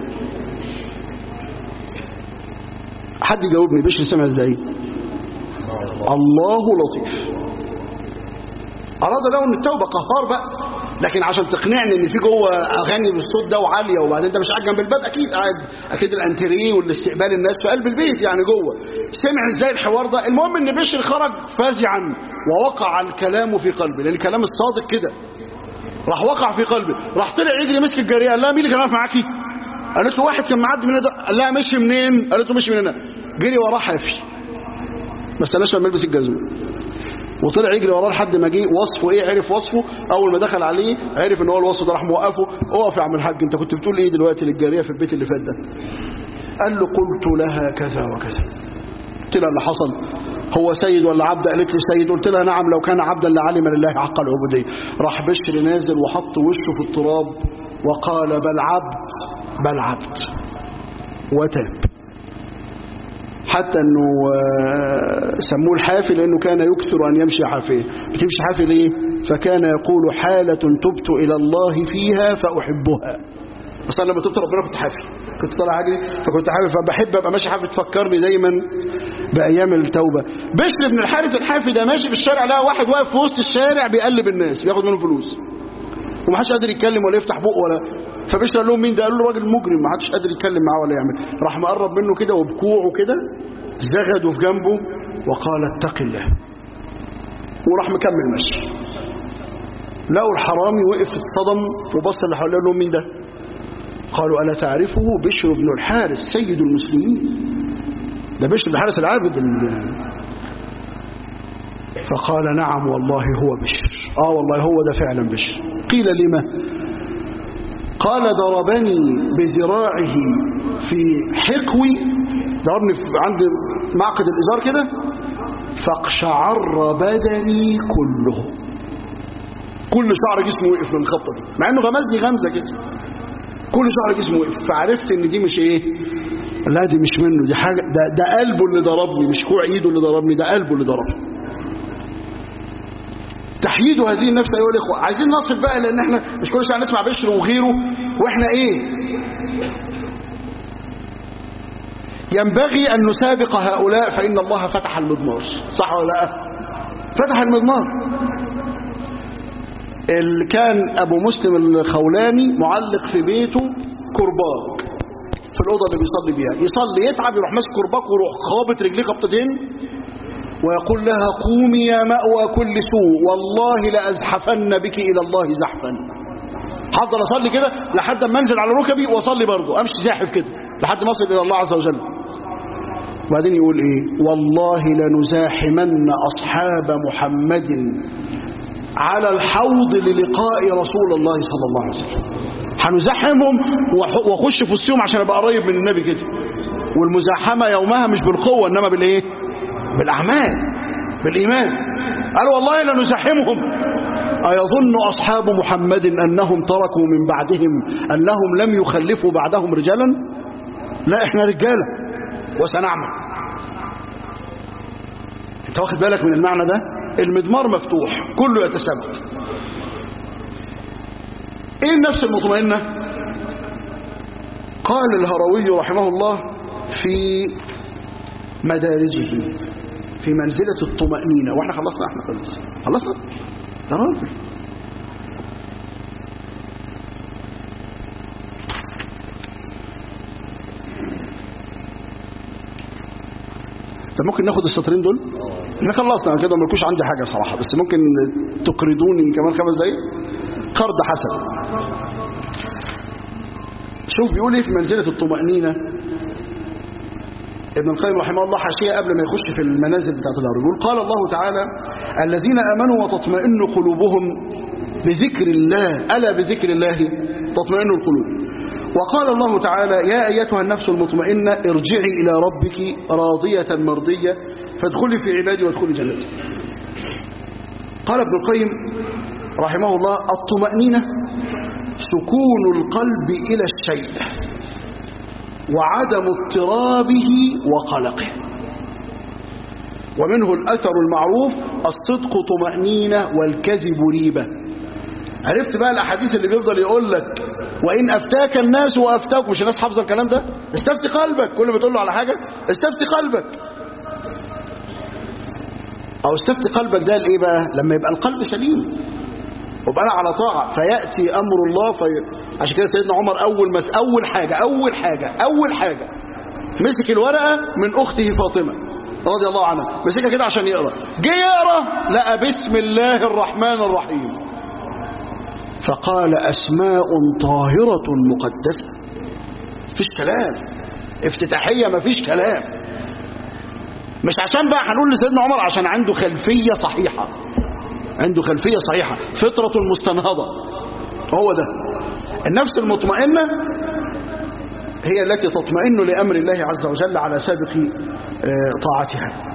حد يجاوبني بشر سمع ازاي الله لطيف أراد له أن التوبة قهار بقى لكن عشان تقنعني ان في جوه اغاني بالصوت ده وعاليه وبعدين انت مش قاعد جنب الباب اكيد قاعد اكيد الانتريه والاستقبال الناس في قلب البيت يعني جوه سمع ازاي الحوار ده المهم ان بشر خرج فزعا ووقع الكلام في قلبه لان الكلام الصادق كده راح وقع في قلبه راح طلع يجري مسك الجاريه قال لها مين اللي كان واقف معاكي قالت له واحد كان معدي من هنا قال لها مشي منين قالت له مشي من هنا جري وراه حافي ما استناش لما يلبس الجزمه وطلع يجري وراه لحد ما جه وصفه ايه عرف وصفه اول ما دخل عليه عرف ان هو الوصف ده راح موقفه اقف يا عم الحاج انت كنت بتقول ايه دلوقتي للجاريه في البيت اللي فات ده قال له قلت لها كذا وكذا قلت لها اللي حصل هو سيد ولا عبد قالت لي سيد قلت لها نعم لو كان عبدا لعلم لله حق العبوديه راح بشر نازل وحط وشه في التراب وقال بل عبد بل عبد وتاب حتى انه سموه الحافي لانه كان يكثر ان يمشي حافيا بتمشي حافي ليه فكان يقول حالة تبت الى الله فيها فاحبها اصلا لما تبت ربنا كنت حافي كنت طالع اجري فكنت حافي فبحب ابقى ماشي حافي تفكرني دايما بايام التوبه بشر بن الحارث الحافي ده ماشي في الشارع لقى واحد واقف في وسط الشارع بيقلب الناس بياخد منهم فلوس ومحدش قادر يتكلم ولا يفتح بقه ولا فبشر قال لهم مين ده قالوا له راجل مجرم ما حدش قادر يتكلم معاه ولا يعمل راح مقرب منه كده وبكوعه كده زغده في جنبه وقال اتق الله وراح مكمل مشي لقوا الحرامي وقف اتصدم وبص اللي حواليه لهم مين ده قالوا ألا تعرفه بشر بن الحارث سيد المسلمين ده بشر بن الحارث العابد فقال نعم والله هو بشر اه والله هو ده فعلا بشر قيل لما قال ضربني بذراعه في حقوي ضربني عند معقد الإزار كده فاقشعر بدني كله كل شعر جسمي وقف من الخبطة دي مع انه غمزني غمزة كده كل شعر جسمي وقف فعرفت ان دي مش ايه لا دي مش منه دي حاجة ده, ده قلبه اللي ضربني مش كوع ايده اللي ضربني ده قلبه اللي ضربني تحييد هذه النفس ايها الاخوه عايزين نصل بقى لان احنا مش كل شويه نسمع بشر وغيره واحنا ايه ينبغي ان نسابق هؤلاء فان الله فتح المضمار صح ولا لا فتح المضمار ال- كان أبو مسلم الخولاني معلق في بيته كرباج في الأوضة اللي بيصلي بيها يصلي يتعب يروح ماسك كرباج ويروح خابط رجليه خبطتين ويقول لها قومي يا مأوى كل سوء والله لأزحفن بك إلى الله زحفا هفضل أصلي كده لحد ما أنزل على ركبي وأصلي برضه أمشي زاحف كده لحد ما أصل إلى الله عز وجل وبعدين يقول إيه والله لنزاحمن أصحاب محمد على الحوض للقاء رسول الله صلى الله عليه وسلم هنزاحمهم وأح- واخش في وسطهم عشان ابقى قريب من النبي كده والمزاحمه يومها مش بالقوه انما بالايه بالاعمال بالايمان قال والله لنزاحمهم ايظن اصحاب محمد انهم تركوا من بعدهم انهم لم يخلفوا بعدهم رجالا لا احنا رجاله وسنعمل انت واخد بالك من المعنى ده المضمار مفتوح كله يتسابق ايه النفس المطمئنة قال الهروي رحمه الله في مدارجه في منزلة الطمأنينة واحنا خلصنا احنا خلص خلصنا ده راجل طب ممكن ناخد السطرين دول احنا خلصنا كده ملكوش عندي حاجة صراحة بس ممكن تقرضوني كمان خمس دقايق قرض حسن شوف بيقول ايه في منزلة الطمأنينة ابن القيم رحمه الله حاشية قبل ما يخش في المنازل بتاعت الأرض يقول قال الله تعالى الذين آمنوا وتطمئن قلوبهم بذكر الله ألا بذكر الله تطمئن القلوب وقال الله تعالى يا أيتها النفس المطمئنة ارجعي إلى ربك راضية مرضية فادخلي في عبادي وادخلي جنتي قال ابن القيم رحمه الله الطمأنينة سكون القلب إلى الشيء وعدم اضطرابه وقلقه ومنه الأثر المعروف الصدق طمأنينة والكذب ريبة عرفت بقى الأحاديث اللي بيفضل يقول لك وإن أفتاك الناس وأفتاك مش الناس حافظة الكلام ده استفتي قلبك كل ما تقول له على حاجة استفتي قلبك أو استفتي قلبك ده لإيه بقى لما يبقى القلب سليم وبقى أنا على طاعة فيأتي أمر الله في... عشان كده سيدنا عمر أول مس أول حاجة أول حاجة أول حاجة مسك الورقة من أخته فاطمة رضي الله عنها مسكها كده عشان يقرأ جه يقرأ لقى بسم الله الرحمن الرحيم فقال أسماء طاهرة مقدسة مفيش كلام افتتاحية مفيش كلام مش عشان بقى هنقول لسيدنا عمر عشان عنده خلفية صحيحة عنده خلفية صحيحة فطرة مستنهضة هو ده النفس المطمئنة هي التي تطمئن لأمر الله عز وجل على سابق طاعتها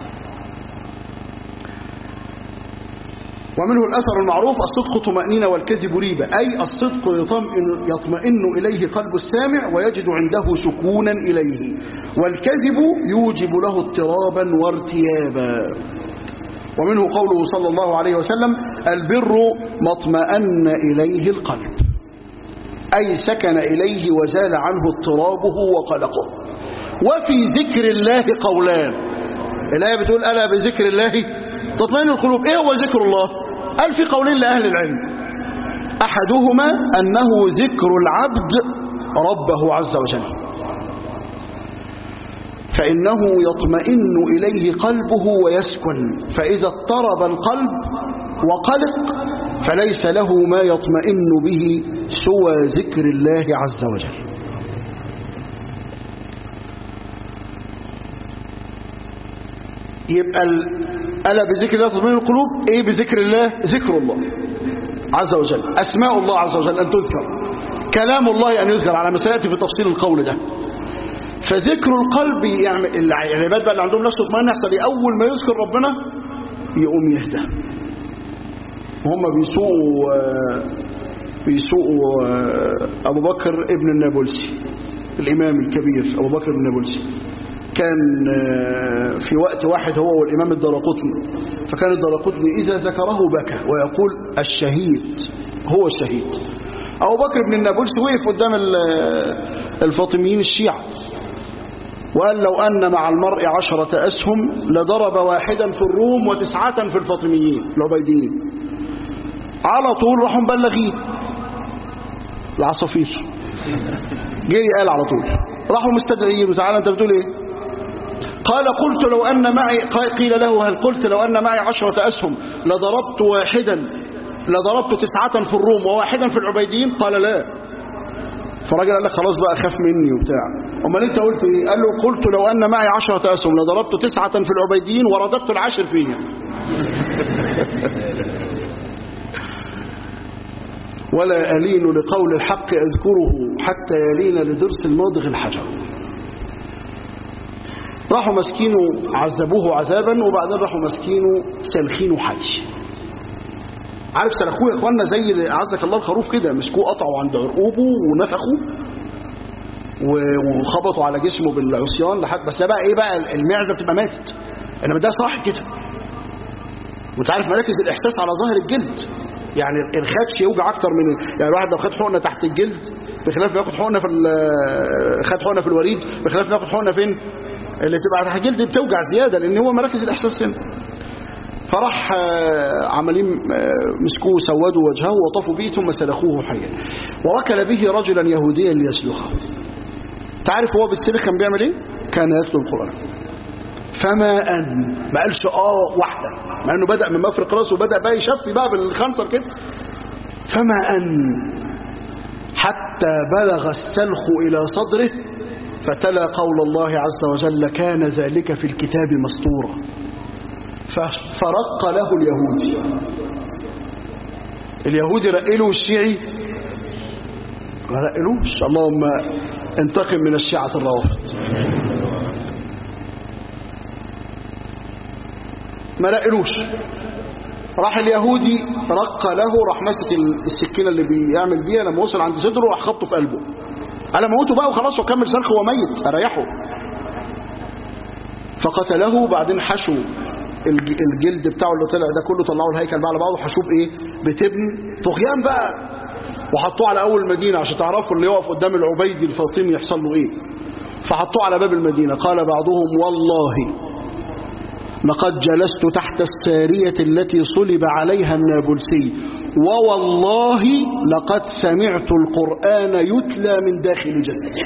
ومنه الأثر المعروف الصدق طمأنينة والكذب ريبة أي الصدق يطمئن, يطمئن إليه قلب السامع ويجد عنده سكونا إليه والكذب يوجب له اضطرابا وارتيابا ومنه قوله صلى الله عليه وسلم البر ما اطمأن إليه القلب أي سكن إليه وزال عنه اضطرابه وقلقه وفي ذكر الله قولان الآية بتقول ألا بذكر الله تطمئن القلوب إيه هو ذكر الله قال في قولين لأهل العلم أحدهما أنه ذكر العبد ربه عز وجل فإنه يطمئن إليه قلبه ويسكن فإذا اضطرب القلب وقلق فليس له ما يطمئن به سوى ذكر الله عز وجل يبقى ألا بذكر الله تطمئن القلوب إيه بذكر الله ذكر الله عز وجل أسماء الله عز وجل أن تذكر كلام الله أن يذكر على ما سيأتي في تفصيل القول ده فذكر القلب يعمل العباد بقى اللي عندهم نفس اطمئنان يحصل أول ما يذكر ربنا يقوم يهدى وهم بيسوقوا بيسوقوا أبو بكر ابن النابلسي الإمام الكبير أبو بكر بن النابلسي كان في وقت واحد هو والإمام الدرقطني فكان الدرقطني إذا ذكره بكى ويقول الشهيد هو الشهيد أبو بكر بن النابلسي وقف قدام الفاطميين الشيعة وقال لو أن مع المرء عشرة أسهم لضرب واحدا في الروم وتسعة في الفاطميين العبيديين على طول راحوا مبلغين العصافير جري قال على طول راحوا مستدعيين وتعالى انت بتقول ايه قال قلت لو أن معي قيل له هل قلت لو أن معي عشرة أسهم لضربت واحدا لضربت تسعة في الروم وواحدا في العبيديين قال لا فالراجل قال لك خلاص بقى خاف مني وبتاع امال انت قلت ايه قال له قلت لو ان معي عشرة اسهم لضربت تسعة في العبيديين ورددت العاشر فيهم ولا ألين لقول الحق أذكره حتى يلين لدرس الماضغ الحجر راحوا مسكينه عذبوه عذابا وبعدين راحوا مسكينه سلخينه حي عارف سلخوه يا اخوانا زي عزك الله الخروف كده مسكوه قطعوا عند عرقوبه ونفخوا وخبطوا على جسمه بالعصيان لحد بس بقى ايه بقى المعزه بتبقى ماتت انما ده صاحي كده وانت عارف مراكز الاحساس على ظاهر الجلد يعني الخدش يوجع اكتر من يعني الواحد لو خد حقنه تحت الجلد بخلاف ما ياخد حقنه في خد حقنه في الوريد بخلاف ما ياخد حقنه فين اللي تبقى تحت الجلد بتوجع زياده لان هو مراكز الاحساس هنا فراح عمالين مسكوه سودوا وجهه وطفوا به ثم سلخوه حيا ووكل به رجلا يهوديا ليسلخه تعرف هو بالسلخ كان بيعمل ايه كان يتلو القرآن فما أن ما قالش اه واحدة مع انه بدأ من مفرق راسه وبدأ بقى يشفي بقى بالخنصر كده فما أن حتى بلغ السلخ إلى صدره فتلا قول الله عز وجل كان ذلك في الكتاب مسطورا فرق له اليهودي اليهودي رقله الشيعي ما رقلوش اللهم انتقم من الشيعة الروافض ما رقلوش راح اليهودي رق له راح ماسك السكينة اللي بيعمل بيها لما وصل عند صدره راح خبطه في قلبه على موته بقى وخلاص وكمل سلخه وهو ميت اريحه فقتله بعدين حشوا الجلد بتاعه اللي طلع ده كله طلعوا الهيكل بقى على بعضه حشوه بايه بتبن طغيان بقى وحطوه على اول المدينه عشان تعرفوا اللي يقف قدام العبيدي الفاطمي يحصل له ايه فحطوه على باب المدينه قال بعضهم والله لقد جلست تحت السارية التي صلب عليها النابلسي ووالله لقد سمعت القرآن يتلى من داخل جسده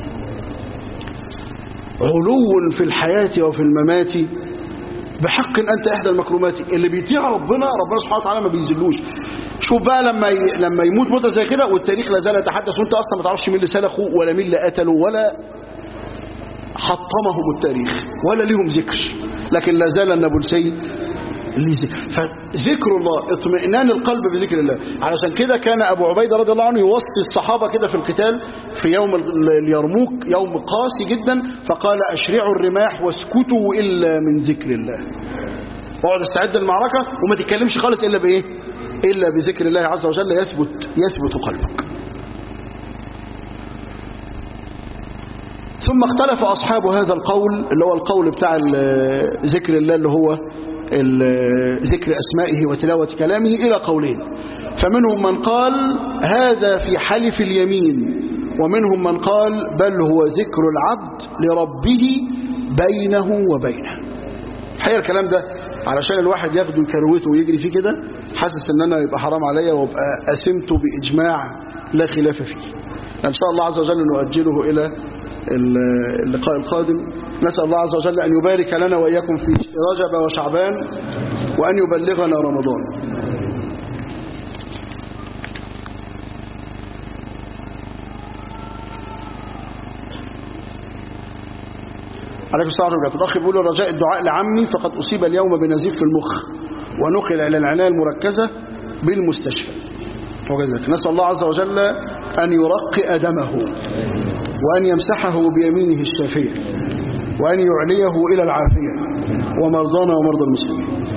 علو في الحياة وفي الممات بحق أنت إحدى المكرمات اللي بيطيع ربنا ربنا سبحانه وتعالى ما بينزلوش شوف بقى لما ي... لما يموت موته زي كده والتاريخ لا زال يتحدث وانت اصلا ما تعرفش مين اللي سلخه ولا مين اللي قتله ولا حطمهم التاريخ ولا ليهم ذكر لكن لا زال النابلسي ليه ذكر فذكر الله اطمئنان القلب بذكر الله علشان كده كان ابو عبيده رضي الله عنه يوصي الصحابه كده في القتال في يوم اليرموك يوم قاسي جدا فقال اشرعوا الرماح واسكتوا الا من ذكر الله اقعد استعد للمعركه وما تتكلمش خالص الا بايه الا بذكر الله عز وجل يثبت يثبت قلبك ثم اختلف أصحاب هذا القول اللي هو القول بتاع ذكر الله اللي هو ذكر أسمائه وتلاوة كلامه إلى قولين فمنهم من قال هذا في حلف اليمين ومنهم من قال بل هو ذكر العبد لربه بينه وبينه الحقيقة الكلام ده علشان الواحد ياخده كروته ويجري فيه كده حاسس ان انا يبقى حرام عليا وابقى اسمته باجماع لا خلاف فيه ان شاء الله عز وجل نؤجله الى اللقاء القادم نسأل الله عز وجل أن يبارك لنا وإياكم في رجب وشعبان وأن يبلغنا رمضان عليكم السلام ورحمة الله الأخ بيقول رجاء الدعاء لعمي فقد أصيب اليوم بنزيف في المخ ونقل إلى العناية المركزة بالمستشفى وكذلك نسأل الله عز وجل أن يرقئ دمه وأن يمسحه بيمينه الشافية وأن يعليه إلى العافية ومرضانا ومرضى المسلمين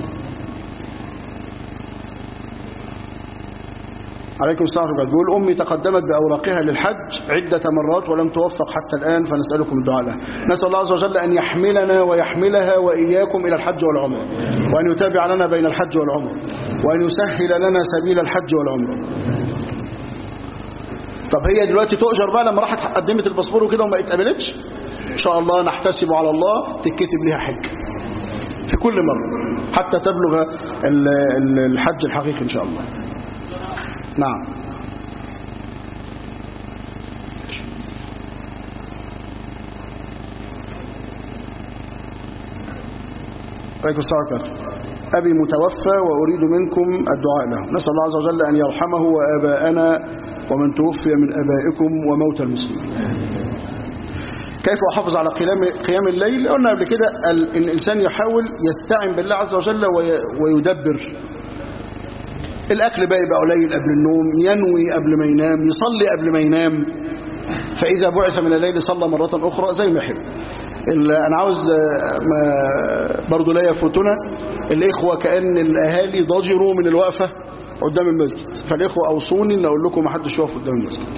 عليكم السلام ورحمة الله بيقول أمي تقدمت بأوراقها للحج عدة مرات ولم توفق حتى الآن فنسألكم الدعاء لها نسأل الله عز وجل أن يحملنا ويحملها وإياكم إلى الحج والعمر وأن يتابع لنا بين الحج والعمر وأن يسهل لنا سبيل الحج والعمر طب هي دلوقتي تؤجر بقى لما راحت قدمت الباسبور وكده وما اتقبلتش إن شاء الله نحتسب على الله تتكتب لها حج في كل مرة حتى تبلغ ال- ال- الحج الحقيقي إن شاء الله نعم عليكم السلام عليكم أبي متوفى وأريد منكم الدعاء له نسأل الله عز وجل أن يرحمه وآباءنا ومن توفي من آبائكم وموتى المسلمين كيف أحافظ على قيام قيام الليل قلنا قبل كده ال- إن الإنسان يحاول يستعن بالله عز وجل وي- ويدبر الأكل بقى يبقى قليل قبل النوم ينوي قبل ما ينام يصلي قبل ما ينام فإذا بعث من الليل صلى مرة أخرى زي ما يحب ال- أنا عاوز آه، ما برضو لا يفوتنا الإخوة كأن الأهالي ضجروا من الوقفة قدام المسجد فالإخوة أوصوني أن أقول لكم ما حدش يقف قدام المسجد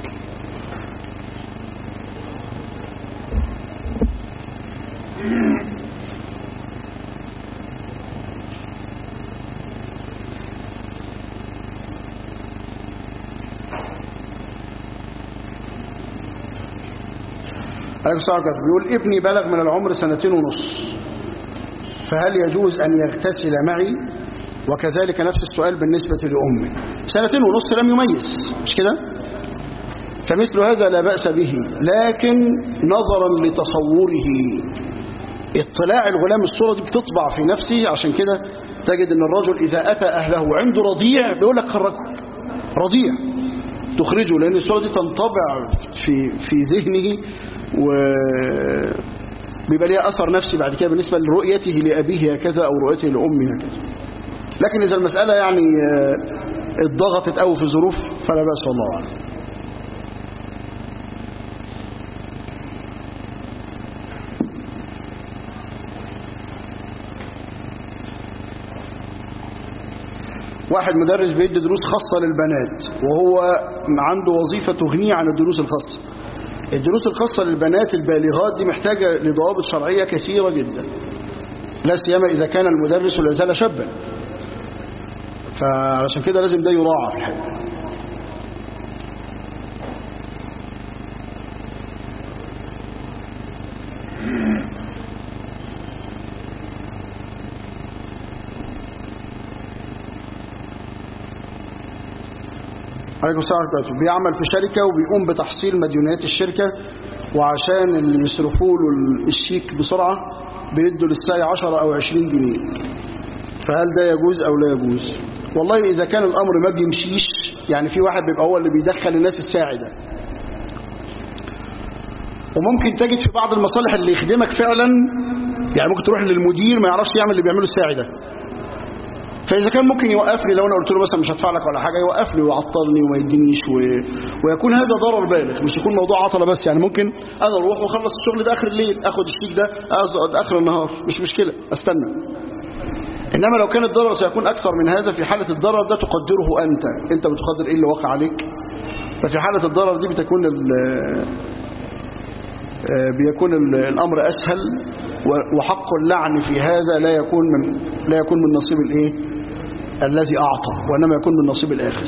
عليكم السلام عليكم بيقول ابني بلغ من العمر سنتين ونص فهل يجوز أن يغتسل معي وكذلك نفس السؤال بالنسبة لأمي سنتين ونص لم يميز مش كده فمثل هذا لا بأس به لكن نظرا لتصوره اطلاع الغلام الصورة دي بتطبع في نفسه عشان كده تجد ان الرجل إذا أتى أهله عنده رضيع بيقول لك خرجه رضيع تخرجه لأن الصورة دي تنطبع في في ذهنه و بيبقى ليها أثر نفسي بعد كده بالنسبة لرؤيته لأبيه هكذا أو رؤيته لأمه هكذا لكن إذا المسألة يعني آه، اتضغطت أو في ظروف فلا بأس والله أعلم واحد مدرس بيدي دروس خاصة للبنات وهو عنده وظيفة تغنيه عن الدروس الخاصة الدروس الخاصة للبنات البالغات دي محتاجة لضوابط شرعية كثيرة جدا لا سيما إذا كان المدرس لا زال شابا فعشان كده لازم ده يراعى في الحقيقة عليكم السلام ورحمة الله بيعمل في شركة وبيقوم بتحصيل مديونيات الشركة وعشان اللي يصرفوا له الشيك بسرعة بيدوا للساعة 10 أو 20 جنيه فهل ده يجوز أو لا يجوز والله إذا كان الأمر ما بيمشيش يعني في واحد بيبقى هو اللي بيدخل الناس الساعدة وممكن تجد في بعض المصالح اللي يخدمك فعلا يعني ممكن تروح للمدير ما يعرفش يعمل اللي بيعمله الساعدة فإذا كان ممكن يوقفني لو أنا قلت له مثلا مش هدفع لك ولا حاجة يوقفني ويعطلني وما يدينيش و... ويكون هذا ضرر بالغ مش يكون موضوع عطلة بس يعني ممكن أنا أروح وأخلص الشغل ده آخر الليل أخد الشيك ده أقعد آخر النهار مش مشكلة أستنى إنما لو كان الضرر سيكون أكثر من هذا في حالة الضرر ده تقدره أنت أنت بتقدر إيه اللي وقع عليك ففي حالة الضرر دي بتكون ال... آه، بيكون ال- الأمر أسهل و- وحق اللعن في هذا لا يكون من لا يكون من نصيب الإيه الذي أعطى وإنما يكون من نصيب الآخذ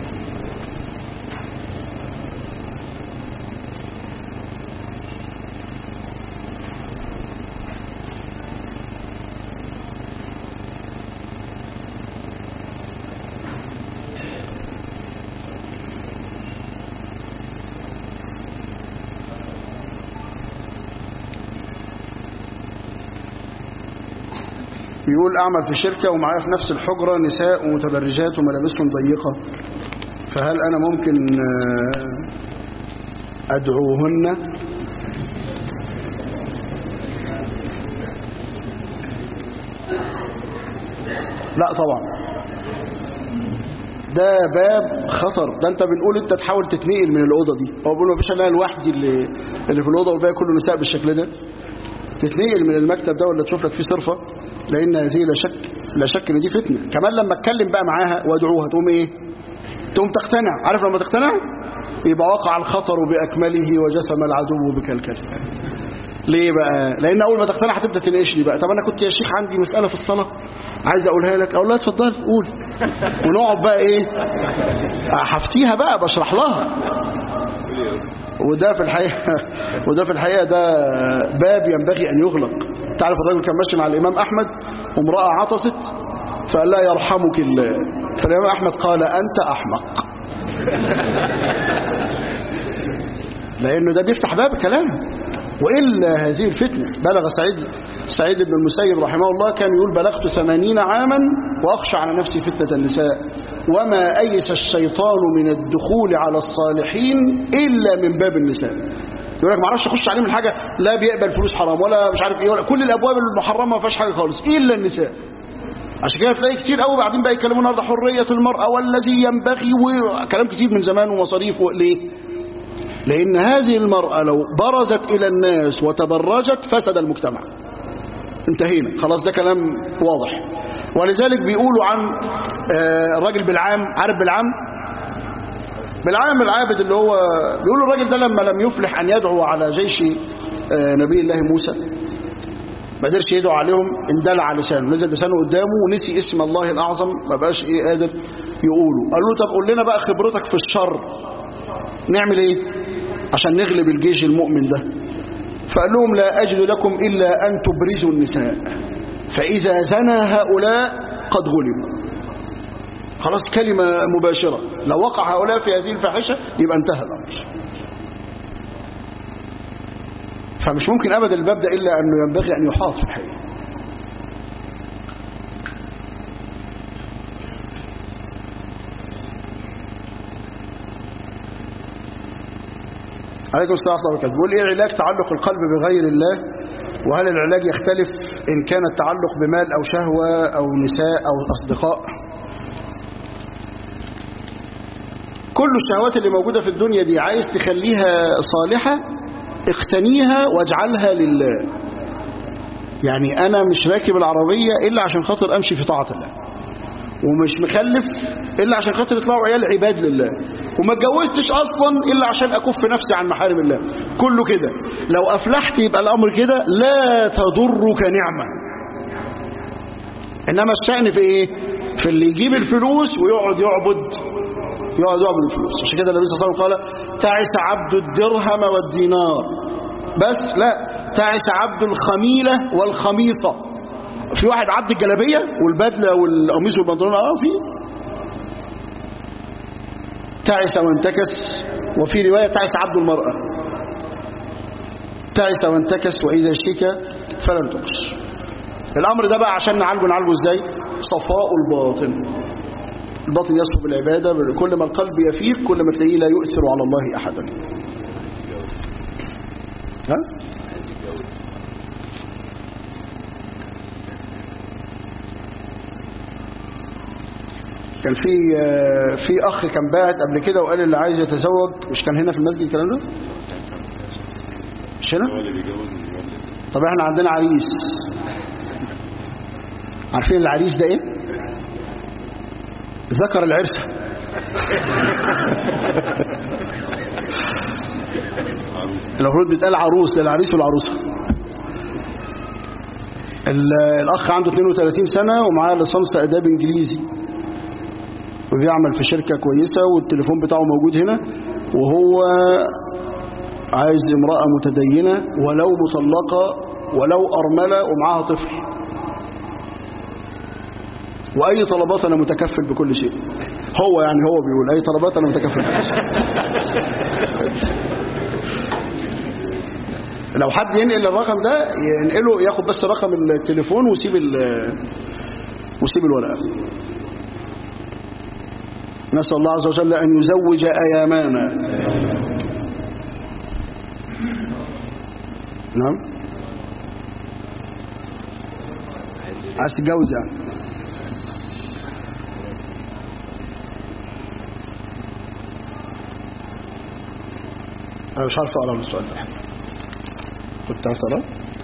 بيقول أعمل في شركة ومعايا في نفس الحجرة نساء ومتبرجات وملابسهم ضيقة فهل أنا ممكن آه، أدعوهن لا طبعا ده باب خطر ده انت بنقول انت تحاول تتنقل من الأوضة دي هو بيقول مفيش انا لوحدي اللي, اللي في الأوضة والباقي كله نساء بالشكل ده تتنقل من المكتب ده ولا تشوف لك فيه صرفة لأن هذه لا شك لا شك ان دي فتنة كمان لما اتكلم بقى معاها وادعوها تقوم ايه تقوم تقتنع عارف لما تقتنع يبقى وقع الخطر بأكمله وجسم العدو بكلكله ليه بقى لأن أول ما تقتنع هتبدأ تناقشني بقى طب أنا كنت يا شيخ عندي مسألة في الصلاة عايز أقولها لك أقول لها اتفضل قول ونقعد بقى إيه هفتيها بقى بشرح لها وده في الحقيقة وده في الحقيقة ده باب ينبغي أن يغلق تعرف الرجل كان ماشي مع الإمام أحمد وامرأة عطست فقال لا يرحمك الله فالإمام أحمد قال أنت أحمق لأنه ده بيفتح باب كلام وإلا هذه الفتنة بلغ سعيد سعيد بن المسيب رحمه الله كان يقول بلغت ثمانين عاما وأخشى على نفسي فتنة النساء وما أيس الشيطان من الدخول على الصالحين إلا من باب النساء يقول لك ما اعرفش اخش عليه من حاجه لا بيقبل فلوس حرام ولا مش عارف ايه ولا كل الابواب المحرمه ما فيهاش حاجه خالص الا النساء عشان كده تلاقي كتير قوي بعدين بقى يتكلموا النهارده حريه المراه والذي ينبغي وكلام كتير من زمان ومصاريف ليه؟ لان هذه المراه لو برزت الى الناس وتبرجت فسد المجتمع انتهينا خلاص ده كلام واضح ولذلك بيقولوا عن آه، الراجل بالعام عارف بالعام بالعام العابد اللي هو بيقولوا الراجل ده لما لم يفلح أن يدعو على جيش آه، نبي الله موسى ما قدرش يدعو عليهم اندلع لسانه نزل لسانه قدامه ونسي اسم الله الأعظم ما بقاش إيه قادر يقوله قال له طب قول لنا بقى خبرتك في الشر نعمل إيه عشان نغلب الجيش المؤمن ده فقال لهم لا أجد لكم إلا أن تبرزوا النساء فإذا زنى هؤلاء قد غلبوا خلاص كلمة مباشرة لو وقع هؤلاء في هذه الفاحشة يبقى انتهى الأمر فمش ممكن أبدا الباب ده إلا أنه ينبغي أن يحاط في الحقيقة عليكم السلام ورحمة الله وبركاته بيقول إيه علاج تعلق القلب بغير الله وهل العلاج يختلف إن كان التعلق بمال أو شهوة أو نساء أو أصدقاء كل الشهوات اللي موجودة في الدنيا دي عايز تخليها صالحة اقتنيها واجعلها لله يعني أنا مش راكب العربية إلا عشان خاطر أمشي في طاعة الله ومش مخلف إلا عشان خاطر يطلعوا عيال عباد لله وما اتجوزتش أصلا إلا عشان أكف نفسي عن محارم الله كله كده لو أفلحت يبقى الأمر كده لا تضرك نعمة إنما الشأن في إيه في اللي يجيب الفلوس ويقعد يعبد يقعد يعبد الفلوس عشان كده النبي صلى الله عليه وسلم قال تعس عبد الدرهم والدينار بس لا تعس عبد الخميلة والخميصة في واحد عبد الجلابية والبدلة والقميص والبنطلون اه في تعس وانتكس وفي رواية تعس عبد المرأة تعس وانتكس وإذا شك فلن تقش الأمر ده بقى عشان نعالجه نعالجه ازاي صفاء الباطن الباطن يصفو بالعبادة كل ما القلب يفيق كل ما تلاقيه لا يؤثر على الله أحدا ها؟ كان في في اخ كان باعت قبل كده وقال اللي عايز يتزوج مش كان هنا في المسجد الكلام ده مش هنا طب احنا عندنا عريس عارفين العريس ده ايه ذكر العرسة المفروض بيتقال عروس للعريس والعروسة الأخ عنده 32 سنة ومعاه ليسانس آداب إنجليزي وبيعمل في شركة كويسة والتليفون بتاعه موجود هنا وهو عايز امرأة متدينة ولو مطلقة ولو أرملة ومعاها طفل وأي طلبات أنا متكفل بكل شيء هو يعني هو بيقول أي طلبات أنا متكفل بكل شيء لو حد ينقل الرقم ده ينقله ياخد بس رقم التليفون ويسيب ويسيب الورقة نسأل الله عز وجل أن يزوج أيامانا نعم عايز تتجوز يعني أنا مش عارف أقرأ السؤال ده كنت عارف أقرأ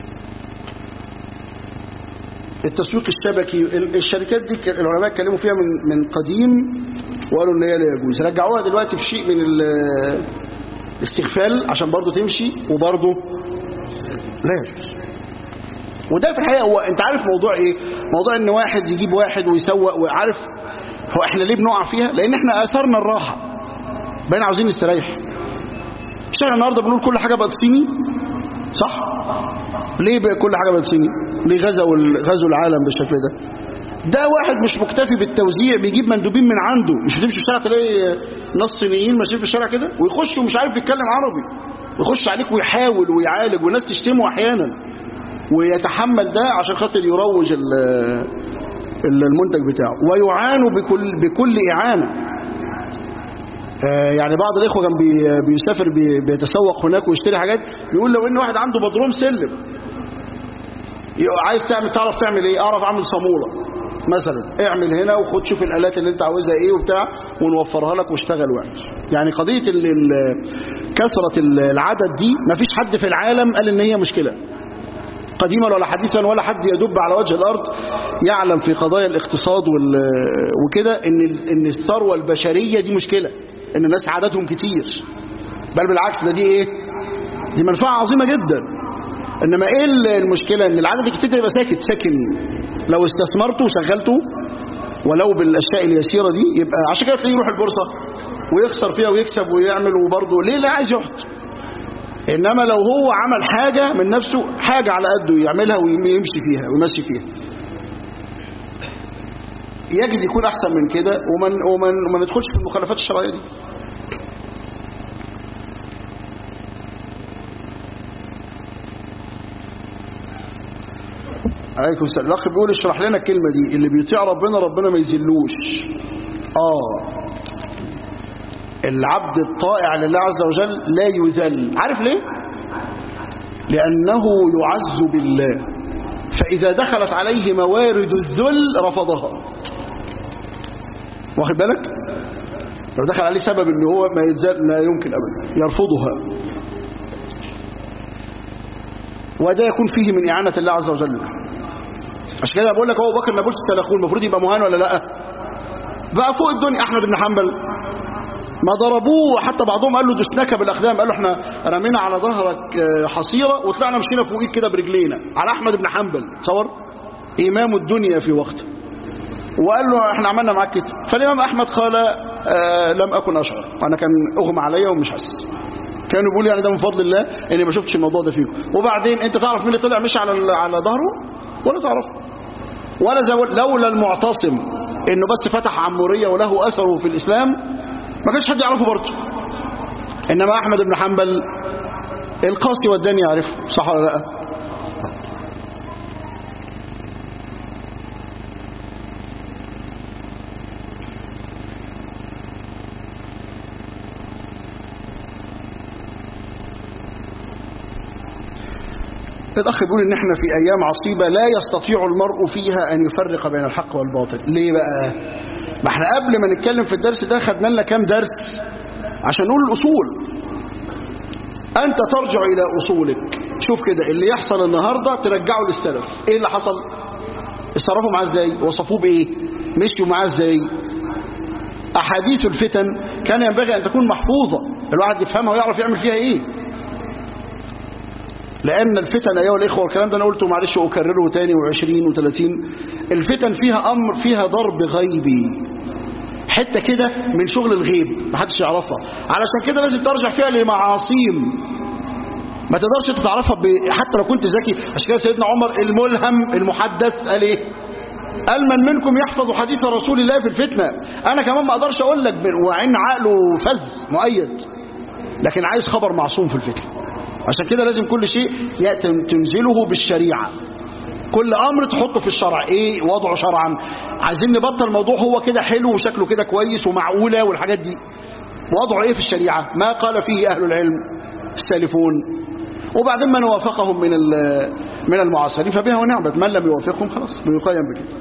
التسويق الشبكي الشركات دي العلماء اتكلموا فيها من من قديم وقالوا ان هي لا يجوز رجعوها دلوقتي في شيء من الاستغفال عشان برضه تمشي وبرضه لا يجوز وده في الحقيقه هو انت عارف موضوع ايه موضوع ان واحد يجيب واحد ويسوق وعارف هو احنا ليه بنقع فيها لان احنا اثرنا الراحه بقينا عاوزين نستريح مش احنا النهارده بنقول كل حاجه بقت صيني صح ليه بقى كل حاجه بقت صيني ليه غزوا غزوا العالم بالشكل ده ده واحد مش مكتفي بالتوزيع بيجيب مندوبين من عنده مش بتمشي في الشارع تلاقي ناس صينيين ماشيين في الشارع كده ويخش ومش عارف يتكلم عربي ويخش عليك ويحاول ويعالج والناس تشتمه احيانا ويتحمل ده عشان خاطر يروج المنتج بتاعه ويعانوا بكل بكل اعانه يعني بعض الاخوه كان بيسافر بيتسوق هناك ويشتري حاجات بيقول لو ان واحد عنده بدروم سلم عايز تعمل تعرف تعمل ايه اعرف اعمل صاموله مثلا اعمل هنا وخد شوف الالات اللي انت عاوزها ايه وبتاع ونوفرها لك واشتغل واعمل يعني قضيه ال ال كثره العدد دي مفيش حد في العالم قال ان هي مشكله قديما ولا حديثا ولا حد يدب على وجه الارض يعلم في قضايا الاقتصاد وكده ان ان الثروه البشريه دي مشكله ان الناس عددهم كتير بل بالعكس ده دي ايه دي منفعه عظيمه جدا انما ايه المشكله ان العدد الكتير ده يبقى ساكت ساكن لو استثمرته وشغلته ولو بالاشياء اليسيره دي يبقى عشان كده تلاقيه يروح البورصه ويخسر فيها ويكسب ويعمل وبرضه ليه لا عايز يحط انما لو هو عمل حاجه من نفسه حاجه على قده يعملها ويمشي فيها ويمشي فيها يجد يكون احسن من كده ومن ومن وما ندخلش في المخالفات الشرعيه دي عليكم السلام الاخ بيقول اشرح لنا الكلمه دي اللي بيطيع ربنا ربنا ما يذلوش اه العبد الطائع لله عز وجل لا يذل عارف ليه لانه يعز بالله فاذا دخلت عليه موارد الذل رفضها واخد بالك لو دخل عليه سبب ان هو ما يتذل لا يمكن ابدا يرفضها وده يكون فيه من اعانه الله عز وجل عشان كده بقول لك هو بكر نابلس السلاخون المفروض يبقى مهان ولا لا بقى فوق الدنيا احمد بن حنبل ما ضربوه حتى بعضهم قال له دسناك بالاقدام قال له احنا رمينا على ظهرك حصيره وطلعنا مشينا فوقيك كده برجلينا على احمد بن حنبل تصور امام الدنيا في وقته وقال له احنا عملنا معاك كده فالامام احمد قال آه لم اكن اشعر انا كان اغمى عليا ومش حاسس كانوا بيقولوا يعني ده من فضل الله اني ما شفتش الموضوع ده فيكم وبعدين انت تعرف مين اللي طلع مشي على على ظهره ولا تعرف ولا زول لولا المعتصم انه بس فتح عموريه وله اثره في الاسلام ما كانش حد يعرفه برضه انما احمد بن حنبل القاسي والداني يعرفه صح ولا لا الأخ بيقول إن إحنا في أيام عصيبة لا يستطيع المرء فيها أن يفرق بين الحق والباطل ليه بقى؟ ما إحنا قبل ما نتكلم في الدرس ده خدنا لنا كام درس عشان نقول الأصول أنت ترجع إلى أصولك شوف كده اللي يحصل النهاردة ترجعه للسلف إيه اللي حصل؟ اتصرفوا معاه إزاي؟ وصفوه بإيه؟ مشيوا معاه إزاي؟ أحاديث الفتن كان ينبغي أن تكون محفوظة الواحد يفهمها ويعرف يعمل فيها إيه لأن الفتن أيها الإخوة والكلام ده أنا قلته معلش أكرره تاني وعشرين وثلاثين الفتن فيها أمر فيها ضرب غيبي حتة كده من شغل الغيب محدش يعرفها علشان كده لازم ترجع فيها لمعاصيم ما تقدرش تتعرفها ب... حتى لو كنت ذكي عشان كده سيدنا عمر الملهم المحدث قال ايه قال من منكم يحفظ حديث رسول الله في الفتنة انا كمان ما اقدرش اقول لك وعين عقله فز مؤيد لكن عايز خبر معصوم في الفتنة عشان كده لازم كل شيء تنزله بالشريعة كل امر تحطه في الشرع ايه وضعه شرعا عايزين نبطل الموضوع هو كده حلو وشكله كده كويس ومعقولة والحاجات دي وضعه ايه في الشريعة ما قال فيه اهل العلم السالفون وبعدين من وافقهم من من المعاصرين فبها ونعمت من لم يوافقهم خلاص بيقيم بكده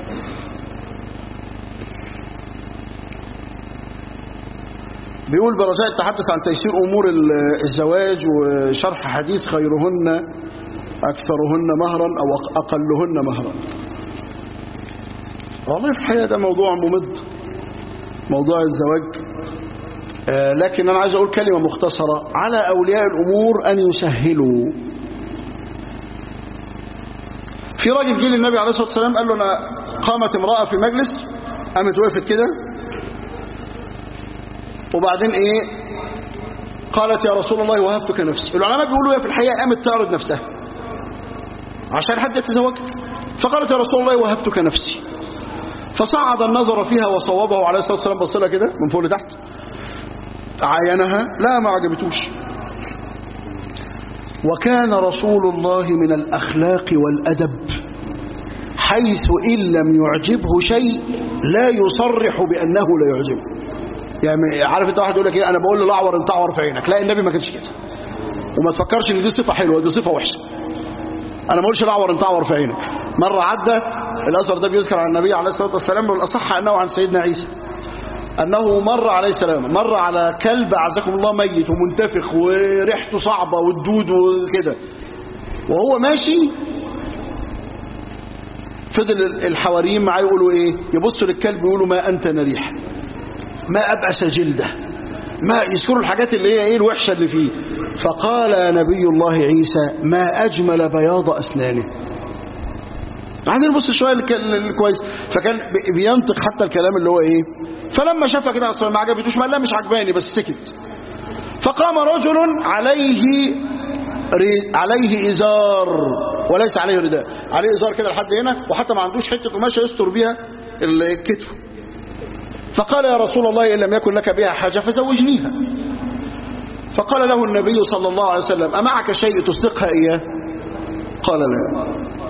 بيقول برجاء التحدث عن تيسير أمور الزواج وشرح حديث خيرهن أكثرهن مهرا أو أقلهن مهرا والله في الحقيقة ده موضوع ممد موضوع الزواج آه لكن أنا عايز أقول كلمة مختصرة على أولياء الأمور أن يسهلوا في راجل جه للنبي عليه الصلاة والسلام قال له أنا قامت امرأة في مجلس قامت وقفت كده وبعدين ايه قالت يا رسول الله وهبتك نفسي العلماء بيقولوا هي في الحقيقة قامت تعرض نفسها عشان حد يتزوج فقالت يا رسول الله وهبتك نفسي فصعد النظر فيها وصوبه عليه الصلاة والسلام بص لها كده من فوق لتحت عاينها لا ما عجبتوش وكان رسول الله من الأخلاق والأدب حيث إن لم يعجبه شيء لا يصرح بأنه لا يعجبه يعني عارف انت واحد يقول لك ايه انا بقول له الاعور انت اعور في عينك لا النبي ما كانش كده وما تفكرش ان دي صفه حلوه دي صفه وحشه انا ما بقولش الاعور انت اعور في عينك مره عدى الاثر ده بيذكر عن النبي عليه الصلاه والسلام والاصح انه عن سيدنا عيسى انه مر عليه السلام مر على كلب اعزكم الله ميت ومنتفخ وريحته صعبه والدود وكده وهو ماشي فضل الحواريين معاه يقولوا ايه يبصوا للكلب يقولوا ما انت نريح ما ابأس جلده ما يذكروا الحاجات اللي هي ايه الوحشه اللي فيه فقال نبي الله عيسى ما اجمل بياض اسنانه عايزين نبص شويه الكويس فكان بينطق حتى الكلام اللي هو ايه فلما شافها كده اصلا ما عجبتوش ما لا مش عجباني بس سكت فقام رجل عليه ري عليه ازار وليس عليه رداء عليه ازار كده لحد هنا وحتى ما عندوش حته قماشه يستر بيها الكتف فقال يا رسول الله ان لم يكن لك بها حاجه فزوجنيها فقال له النبي صلى الله عليه وسلم امعك شيء تصدقها اياه قال لا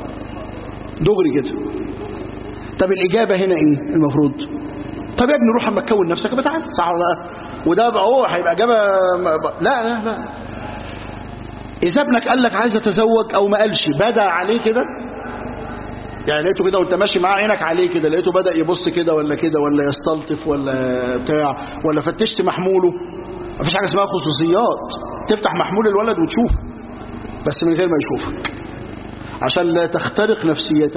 دغري كده طب الإجابة هنا إيه المفروض طب يا ابني روح اما تكون نفسك بتعال صح ولا لا وده بقى هو هيبقى إجابة لا لا لا إذا ابنك قال لك عايز أتزوج أو ما قالش بدأ عليه كده يعني لقيته كده وانت ماشي معاه عينك عليه كده لقيته بدأ يبص كده ولا كده ولا يستلطف ولا بتاع ولا فتشت محموله مفيش حاجة اسمها خصوصيات تفتح محمول الولد وتشوفه بس من غير ما يشوفك عشان لا تخترق نفسيته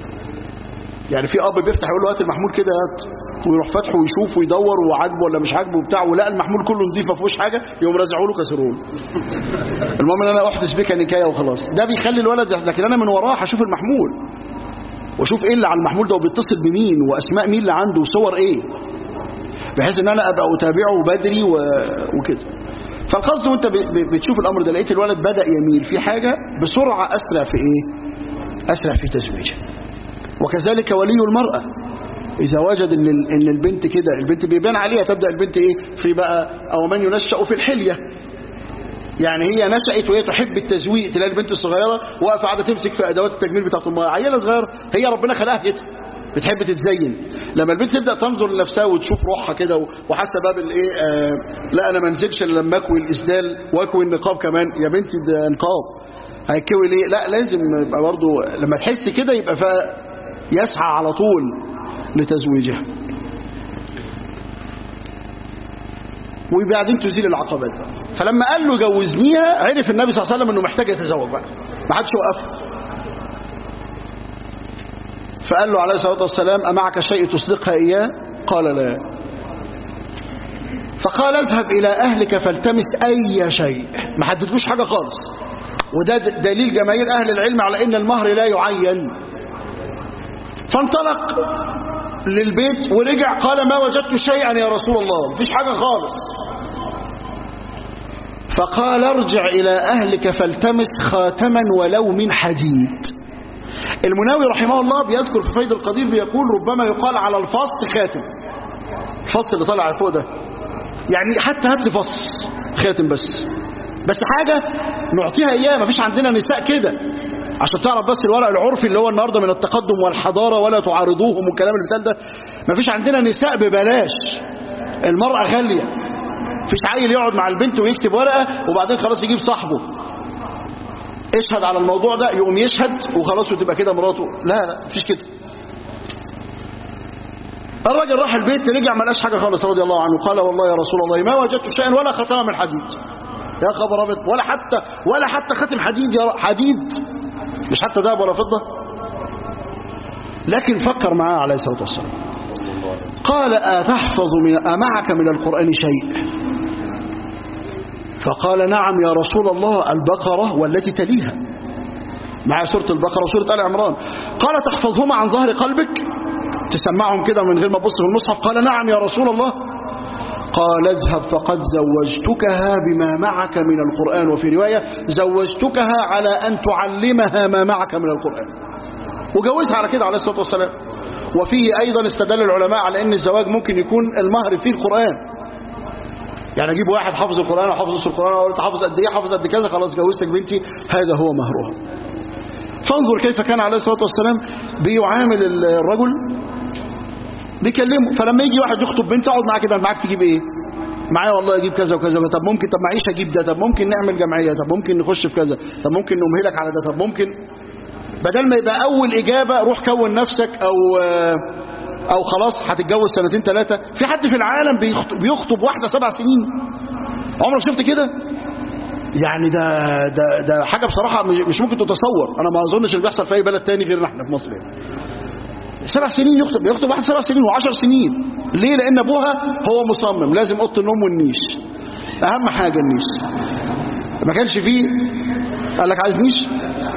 يعني في اب بيفتح يقول له هات المحمول كده هات ويروح فاتحه ويشوف ويدور وعاجبه ولا مش عاجبه وبتاع ولقى المحمول كله نضيف ما فيهوش حاجه يقوم رازعه له كسرون المهم ان انا احدث بك نكايه وخلاص ده بيخلي الولد لكن انا من وراه هشوف المحمول واشوف ايه اللي على المحمول ده وبيتصل بمين واسماء مين اللي عنده وصور ايه بحيث ان انا ابقى اتابعه بدري و... وكده فالقصد وانت بتشوف الامر ده لقيت الولد بدا يميل في حاجه بسرعه اسرع في ايه اسرع في تزويجه وكذلك ولي المراه اذا وجد ان ان البنت كده البنت بيبان عليها تبدا البنت ايه في بقى او من ينشا في الحليه يعني هي نشأت وهي تحب التزويق تلاقي البنت الصغيرة واقفة قاعدة تمسك في أدوات التجميل بتاعت أمها عيلة صغيرة هي ربنا خلقها كده بتحب تتزين لما البنت تبدا تنظر لنفسها وتشوف روحها كده وحاسه باب الايه آه لا انا ما انزلش الا لما اكوي الاسدال واكوي النقاب كمان يا بنتي ده نقاب هيكوي ليه لا لازم يبقى برضه لما تحس كده يبقى يسعى على طول لتزويجها وبعدين تزيل العقبات بقى فلما قال له جوزنيها عرف النبي صلى الله عليه وسلم انه محتاج يتزوج بقى ما حدش وقفه فقال له عليه الصلاة والسلام أمعك شيء تصدقها إياه قال لا فقال اذهب إلى أهلك فالتمس أي شيء ما حددلوش حاجة خالص وده دليل جماهير أهل العلم على أن المهر لا يعين فانطلق للبيت ورجع قال ما وجدت شيئا يا رسول الله مفيش حاجة خالص فقال ارجع إلى أهلك فالتمس خاتما ولو من حديد المناوي رحمه الله بيذكر في فيض القدير بيقول ربما يقال على الفص خاتم الفص اللي طالع فوق ده يعني حتى هات لي فص خاتم بس بس حاجة نعطيها إياه مفيش عندنا نساء كده عشان تعرف بس الورق العرفي اللي هو النهارده من التقدم والحضارة ولا تعارضوهم والكلام اللي بتقال ده مفيش عندنا نساء ببلاش المرأة غالية مفيش عيل يقعد مع البنت ويكتب ورقة وبعدين خلاص يجيب صاحبه اشهد على الموضوع ده يقوم يشهد وخلاص وتبقى كده مراته لا لا مفيش كده الراجل راح البيت رجع ما لقاش حاجه خالص رضي الله عنه قال والله يا رسول الله ما وجدت شيئا ولا ختمه من حديد يا خبر ابيض ولا حتى ولا حتى ختم حديد يا حديد مش حتى ذهب ولا فضه لكن فكر معاه عليه الصلاه والسلام قال أتحفظ من أمعك من القرآن شيء فقال نعم يا رسول الله البقرة والتي تليها مع سورة البقرة وسورة آل عمران قال تحفظهما عن ظهر قلبك تسمعهم كده من غير ما تبص في المصحف قال نعم يا رسول الله قال اذهب فقد زوجتكها بما معك من القرآن وفي رواية زوجتكها على أن تعلمها ما معك من القرآن وجوزها على كده عليه الصلاة والسلام وفيه أيضا استدل العلماء على أن الزواج ممكن يكون المهر فيه القرآن يعني اجيب واحد حافظ القرآن وحافظ نص القرآن واقول له حافظ قد ايه حافظ قد كذا خلاص جوزتك بنتي هذا هو مهرها فانظر كيف كان عليه الصلاة والسلام بيعامل الرجل بيكلمه فلما يجي واحد يخطب بنت اقعد معاه كده معاك تجيب ايه معايا والله اجيب كذا وكذا طب ممكن طب معيش اجيب ده طب ممكن نعمل جمعيه طب ممكن نخش في كذا طب ممكن نمهلك على ده طب ممكن بدل ما يبقى اول اجابه روح كون نفسك او او خلاص هتتجوز سنتين ثلاثه في حد في العالم بيخطب, بيخطب واحده سبع سنين عمرك شفت كده يعني ده ده ده حاجه بصراحه مش ممكن تتصور انا ما اظنش اللي بيحصل في اي بلد تاني غير احنا في مصر يعني. سبع سنين يخطب يخطب واحد سبع سنين وعشر سنين ليه لان ابوها هو مصمم لازم اوضه النوم والنيش اهم حاجه النيش ما كانش فيه قال لك عايز نيش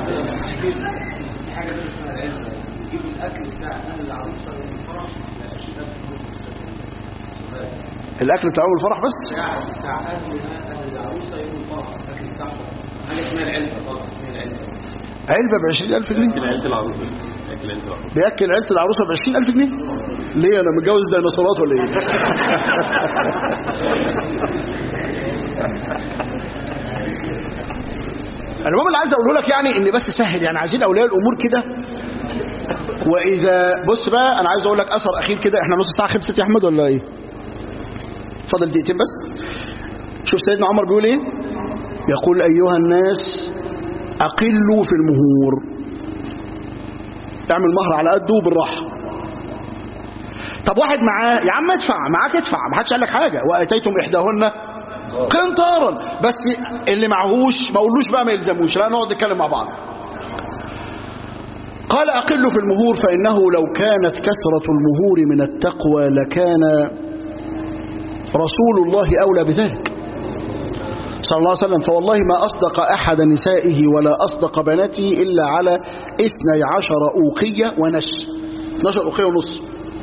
الاكل بتاع اول الفرح بس بتاع اهل اهل العروسه يوم الفرح الاكل بتاعهم حاجه اسمها العلبه طبعا اسمها العلبه علبه ب 20000 جنيه عيلة العروسة أكل عيلة العروسة بياكل عيله العروسه ب 20000 جنيه ليه انا متجوز ديناصورات ولا ايه المهم اللي عايز اقوله لك يعني ان بس سهل يعني عايزين اولياء الامور كده واذا بص بقى انا عايز اقول لك اثر اخير كده احنا نص ساعه خلصت يا احمد ولا ايه فاضل دقيقتين بس شوف سيدنا عمر بيقول ايه يقول ايها الناس اقلوا في المهور اعمل مهر على قده بالراحه طب واحد معاه يا عم ادفع معاك ادفع ما حدش قال لك حاجه واتيتم احداهن قنطارا بس اللي معهوش ما قولوش بقى ما يلزموش لا نقعد نتكلم مع بعض قال أقل في المهور فإنه لو كانت كثرة المهور من التقوى لكان رسول الله أولى بذلك صلى الله عليه وسلم فوالله ما أصدق أحد نسائه ولا أصدق بناته إلا على اثني عشر أوقية ونش 12 أوقية ونص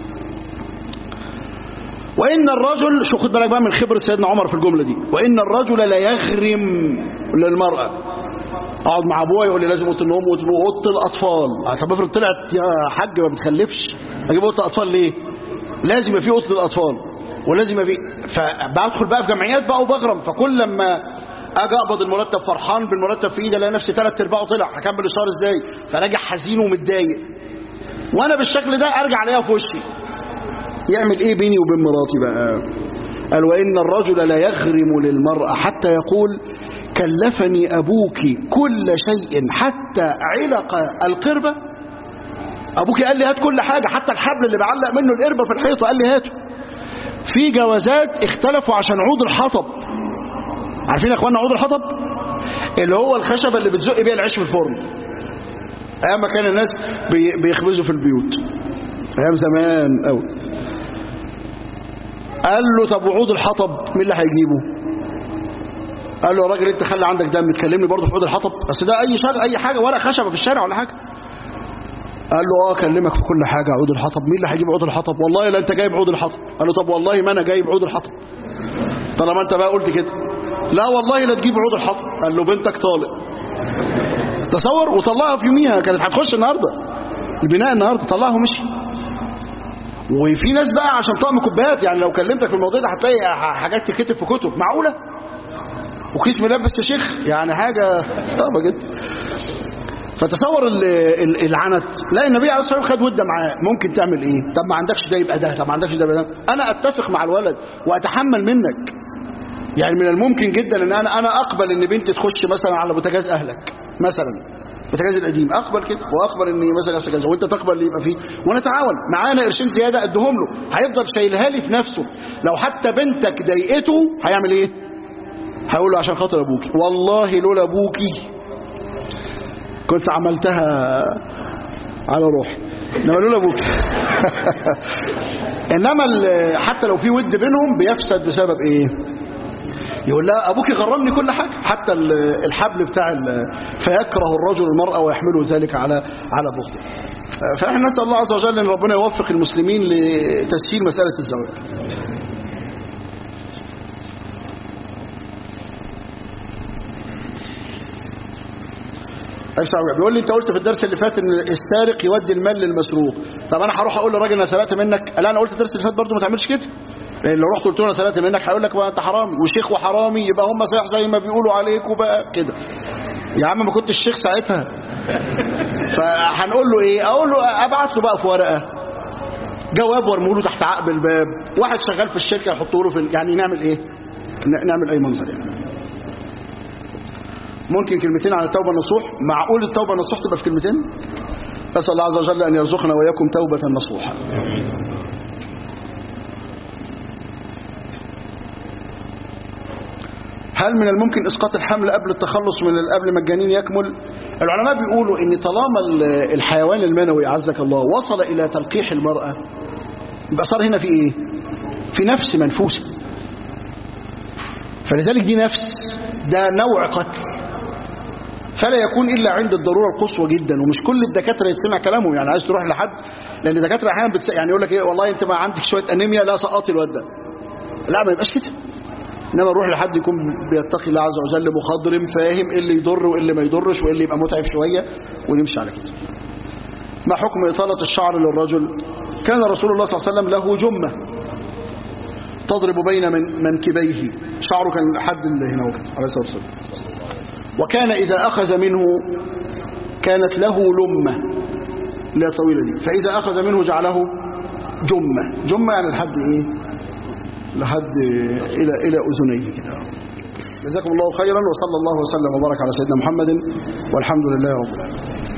وإن الرجل شو خد بالك بقى من خبرة سيدنا عمر في الجملة دي وإن الرجل لا يغرم للمرأة اقعد مع ابويا يقول لي لازم اوضه النوم واوضه الاطفال طب افرض طلعت يا حاج ما بتخلفش اجيب اوضه الاطفال ليه لازم يبقى في اوضه الاطفال ولازم يبقى في فبدخل بقى في جمعيات بقى وبغرم فكل لما اجي اقبض المرتب فرحان بالمرتب في ايدي الاقي نفسي ثلاث ارباعه طلع هكمل الشهر ازاي فراجع حزين ومتضايق وانا بالشكل ده ارجع الاقيها في وشي يعمل ايه بيني وبين مراتي بقى قال وان الرجل لا يغرم للمراه حتى يقول كلفني أبوك كل شيء حتى علق القربة أبوك قال لي هات كل حاجة حتى الحبل اللي بعلق منه القربة في الحيطة قال لي هاته في جوازات اختلفوا عشان عود الحطب عارفين يا اخوانا عود الحطب اللي هو الخشبة اللي بتزق بيها العيش في الفرن ايام ما كان الناس بي- بيخبزوا في البيوت ايام زمان قوي قال له طب وعود الحطب مين اللي هيجيبه قال له يا راجل انت خلي عندك دم تكلمني برضه في عود الحطب بس ده اي شغل اي حاجه ولا خشبه في الشارع ولا حاجه قال له اه اكلمك في كل حاجه عود الحطب مين اللي هيجيب عود الحطب والله لا انت جايب عود الحطب قال له طب والله ما انا جايب عود الحطب طالما انت بقى قلت كده لا والله لا تجيب عود الحطب قال له بنتك طالق تصور وطلعها في يوميها كانت هتخش النهارده البناء النهارده طلعها ومشي وفي ناس بقى عشان طقم كوبايات يعني لو كلمتك في الموضوع ده هتلاقي حاجات تكتب في كتب معقوله وكيس ملبس يا شيخ يعني حاجة صعبة جدا فتصور ال- ال- العنت لا النبي عليه الصلاة والسلام خد ودة معاه ممكن تعمل ايه طب ما عندكش ده يبقى ده طب ما عندكش ده يبقى ده انا اتفق مع الولد واتحمل منك يعني من الممكن جدا ان انا انا اقبل ان بنتي تخش مثلا على بوتاجاز اهلك مثلا البوتاجاز القديم اقبل كده واقبل ان مثلا يحصل كذا وانت تقبل اللي يبقى فيه ونتعاون معانا قرشين زياده اديهم له هيفضل شايلها لي في نفسه لو حتى بنتك ضايقته هيعمل ايه هقول له عشان خاطر ابوكي والله لولا ابوكي كنت عملتها على روحي انما لولا ابوكي انما ال- حتى لو في ود بينهم بيفسد بسبب ايه يقول لها ابوكي غرمني كل حاجه حتى ال- الحبل بتاع ال- فيكره الرجل المراه ويحمله ذلك على على بغضه فاحنا نسال الله عز وجل ان ربنا يوفق المسلمين لتسهيل مساله الزواج أكثر- بيقول لي انت قلت في الدرس اللي فات ان السارق يودي المال للمسروق طب انا هروح اقول للراجل انا سرقت منك لا انا قلت الدرس اللي فات برضه ما تعملش كده لان لو رحت قلت له انا سرقت منك هيقول لك بقى انت حرامي وشيخ وحرامي يبقى هم صحيح زي ما بيقولوا عليك وبقى كده يا عم ما كنتش الشيخ ساعتها فهنقول له ايه اقول له ابعت له بقى في ورقه جواب وارموا له تحت عقب الباب واحد شغال في الشركه يحطوا له في ال- يعني نعمل ايه ن- نعمل اي منظر يعني ممكن كلمتين عن التوبه النصوح معقول التوبه النصوح تبقى في كلمتين اسال الله عز وجل ان يرزقنا واياكم توبه نصوحا هل من الممكن اسقاط الحمل قبل التخلص من قبل ما الجنين يكمل العلماء بيقولوا ان طالما ال- الحيوان المنوي عزك الله وصل الى تلقيح المراه يبقى صار هنا في ايه في نفس منفوسه فلذلك دي نفس ده نوع قتل فلا يكون الا عند الضروره القصوى جدا ومش كل الدكاتره يتسمع كلامهم يعني عايز تروح لحد لان الدكاتره احيانا بتس... يعني يقول لك ايه والله انت ما عندك شويه انيميا لا سقطي الواد ده لا ما يبقاش كده انما نروح لحد يكون بيتقي الله عز وجل مخضرم فاهم ايه اللي يضر وايه اللي ما يضرش وايه اللي يبقى متعب شويه ونمشي على كده ما حكم اطاله الشعر للرجل كان رسول الله صلى الله عليه وسلم له جمه تضرب بين من منكبيه شعره كان لحد اللي هنا وكده، عليه الصلاه والسلام وكان اذا اخذ منه كانت له لمه اللي هي الطويله دي فاذا اخذ منه جعله جمه جمه يعني لحد ايه لحد إلى إلى أذنيه كده جزاكم الله خيرا وصلى الله وسلم وبارك على سيدنا محمد والحمد لله رب العالمين